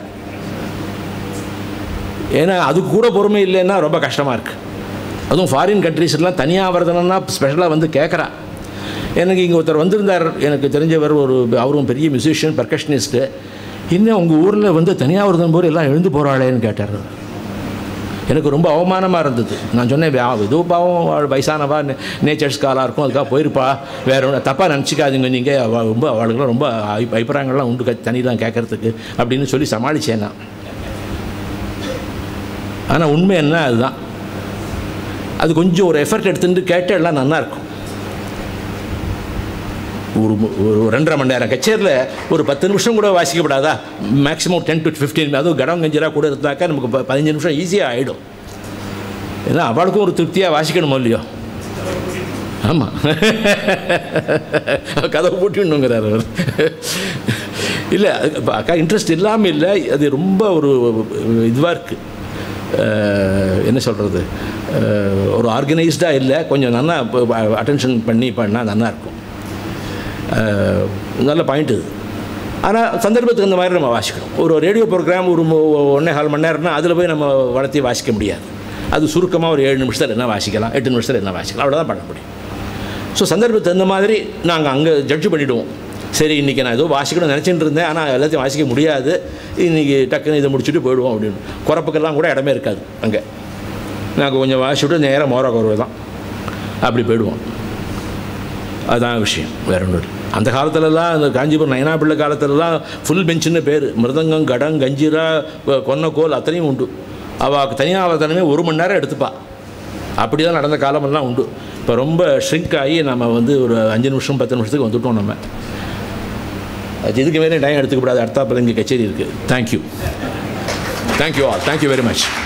ஏன்னா அதுக்கு கூட பொறுமை இல்லைன்னா ரொம்ப கஷ்டமாக இருக்குது அதுவும் ஃபாரின் கண்ட்ரீஸ்லாம் தனியாக வரதுனா ஸ்பெஷலாக வந்து கேட்குறா எனக்கு இங்கே ஒருத்தர் வந்திருந்தார் எனக்கு தெரிஞ்சவர் ஒரு அவரும் பெரிய மியூசிஷியன் பர்கஷனிஸ்ட்டு இன்னும் உங்கள் ஊரில் வந்து தனியாக வருதும் போது எல்லாம் எழுந்து போகிறாளேன்னு கேட்டார் எனக்கு ரொம்ப அவமானமாக இருந்தது நான் சொன்னேன் "வே- ஏதோ பாவம் அவள் வயசானவா நேச்சர்ஸ் காலாக இருக்கும் அதுக்காக போயிருப்பா வேற ஒன்று தப்பாக நினச்சிக்காதீங்க நீங்கள் அவள் ரொம்ப அவளுக்குலாம் ரொம்ப அபி- அபிப்பிராயங்கள்லாம் உண்டு க- தனிலாம் கேட்கறதுக்கு அப்படின்னு சொல்லி சமாளித்தேன் நான் ஆனால் உண்மை என்ன அதுதான் அது கொஞ்சம் ஒரு எஃபர்ட் எடுத்துட்டு கேட்டால் எல்லாம் நல்லா இருக்கும் ஒரு மு- ஒரு ரெண்டரை மணி நேரம் கச்சேரியில் ஒரு பத்து நிமிஷம் கூட வாசிக்கப்படாதா மேக்ஸிமம் டென் டு ஃபிஃப்டீன் அதுவும் கடம் கஞ்சராக கூட இருந்தாக்கா நமக்கு ப- பதினஞ்சு நிமிஷம் ஈஸியாக ஆகிடும் ஏன்னா அவளுக்கும் ஒரு திருப்தியாக வாசிக்கணுமோ இல்லையோ ஆமாம் கதவை பூட்டிடணுங்கிறார் அவர் இல்லை அது- இப்ப அக்கா இன்ட்ரெஸ்ட் இல்லாமல் இல்லை அது ரொம்ப ஒரு இதுவாக இருக்குது என்ன சொல்கிறது ஒரு ஆர்கனைஸ்டாக இல்லை கொஞ்சம் நல்லா அட்டென்ஷன் பண்ணி பண்ணால் நல்லா இருக்கும் அஹ், நல்ல பாயிண்ட் இது ஆனால் சந்தர்ப்பத்துக்கு அந்த மாதிரி நம்ம வாசிக்கணும் ஒரு ரேடியோ ப்ரோக்ராம் ஒரு மு- ஒன்றே கால் மணி நேரம்னா அதில் போய் நம்ம வளர்த்தி வாசிக்க முடியாது அது சுருக்கமாக ஒரு ஏழு நிமிஷத்தில் என்ன வாசிக்கலாம் எட்டு நிமிஷத்தில் என்ன வாசிக்கலாம் அவ்வளோதான் பண்ண முடியும் ஸோ சந்தர்ப்பத்துக்கு தகுந்த மாதிரி நாங்கள் அங்கே ஜட்ஜ் பண்ணிவிடுவோம் சரி இன்றைக்கி நான் ஏதோ வாசிக்கணும்னு நினச்சிட்டு இருந்தேன் ஆனால் எல்லாத்தையும் வாசிக்க முடியாது இன்றைக்கி டக்குன்னு இதை முடிச்சுட்டு போயிடுவோம் அப்படின்னு குறப்புக்கெல்லாம் கூட இடமே இருக்காது அங்கே நாங்கள் கொஞ்சம் வாசிச்சுட்டு நேராக மோரா குறவு தான் அப்படி போயிடுவோம் அதுதான் விஷயம் வேற ஒன்றும் இல்லை அந்த காலத்துலலாம் அந்த காஞ்சிபுரம் நயனா பிள்ளை காலத்துலலாம் ஃபுல் பெஞ்சுன்னு பேர் மிருதங்கம் கடம் கஞ்சிரா கொ- கொன்னக்கோல் அத்தனையும் உண்டு அவள் தனியாக தனமே ஒரு மணி நேரம் எடுத்துப்பா அப்படி தான் நடந்த காலமெல்லாம் உண்டு இப்போ ரொம்ப ஷ்ரிங்க் ஆகி நம்ம வந்து ஒரு அஞ்சு நிமிஷம் பத்து நிமிஷத்துக்கு வந்துட்டோம் நம்ம அது இதுக்கு மேலே டைம் எடுத்துக்கப்படாது அடுத்தாப்பில் இங்கே கச்சேரி இருக்குது thank you thank you all thank you very much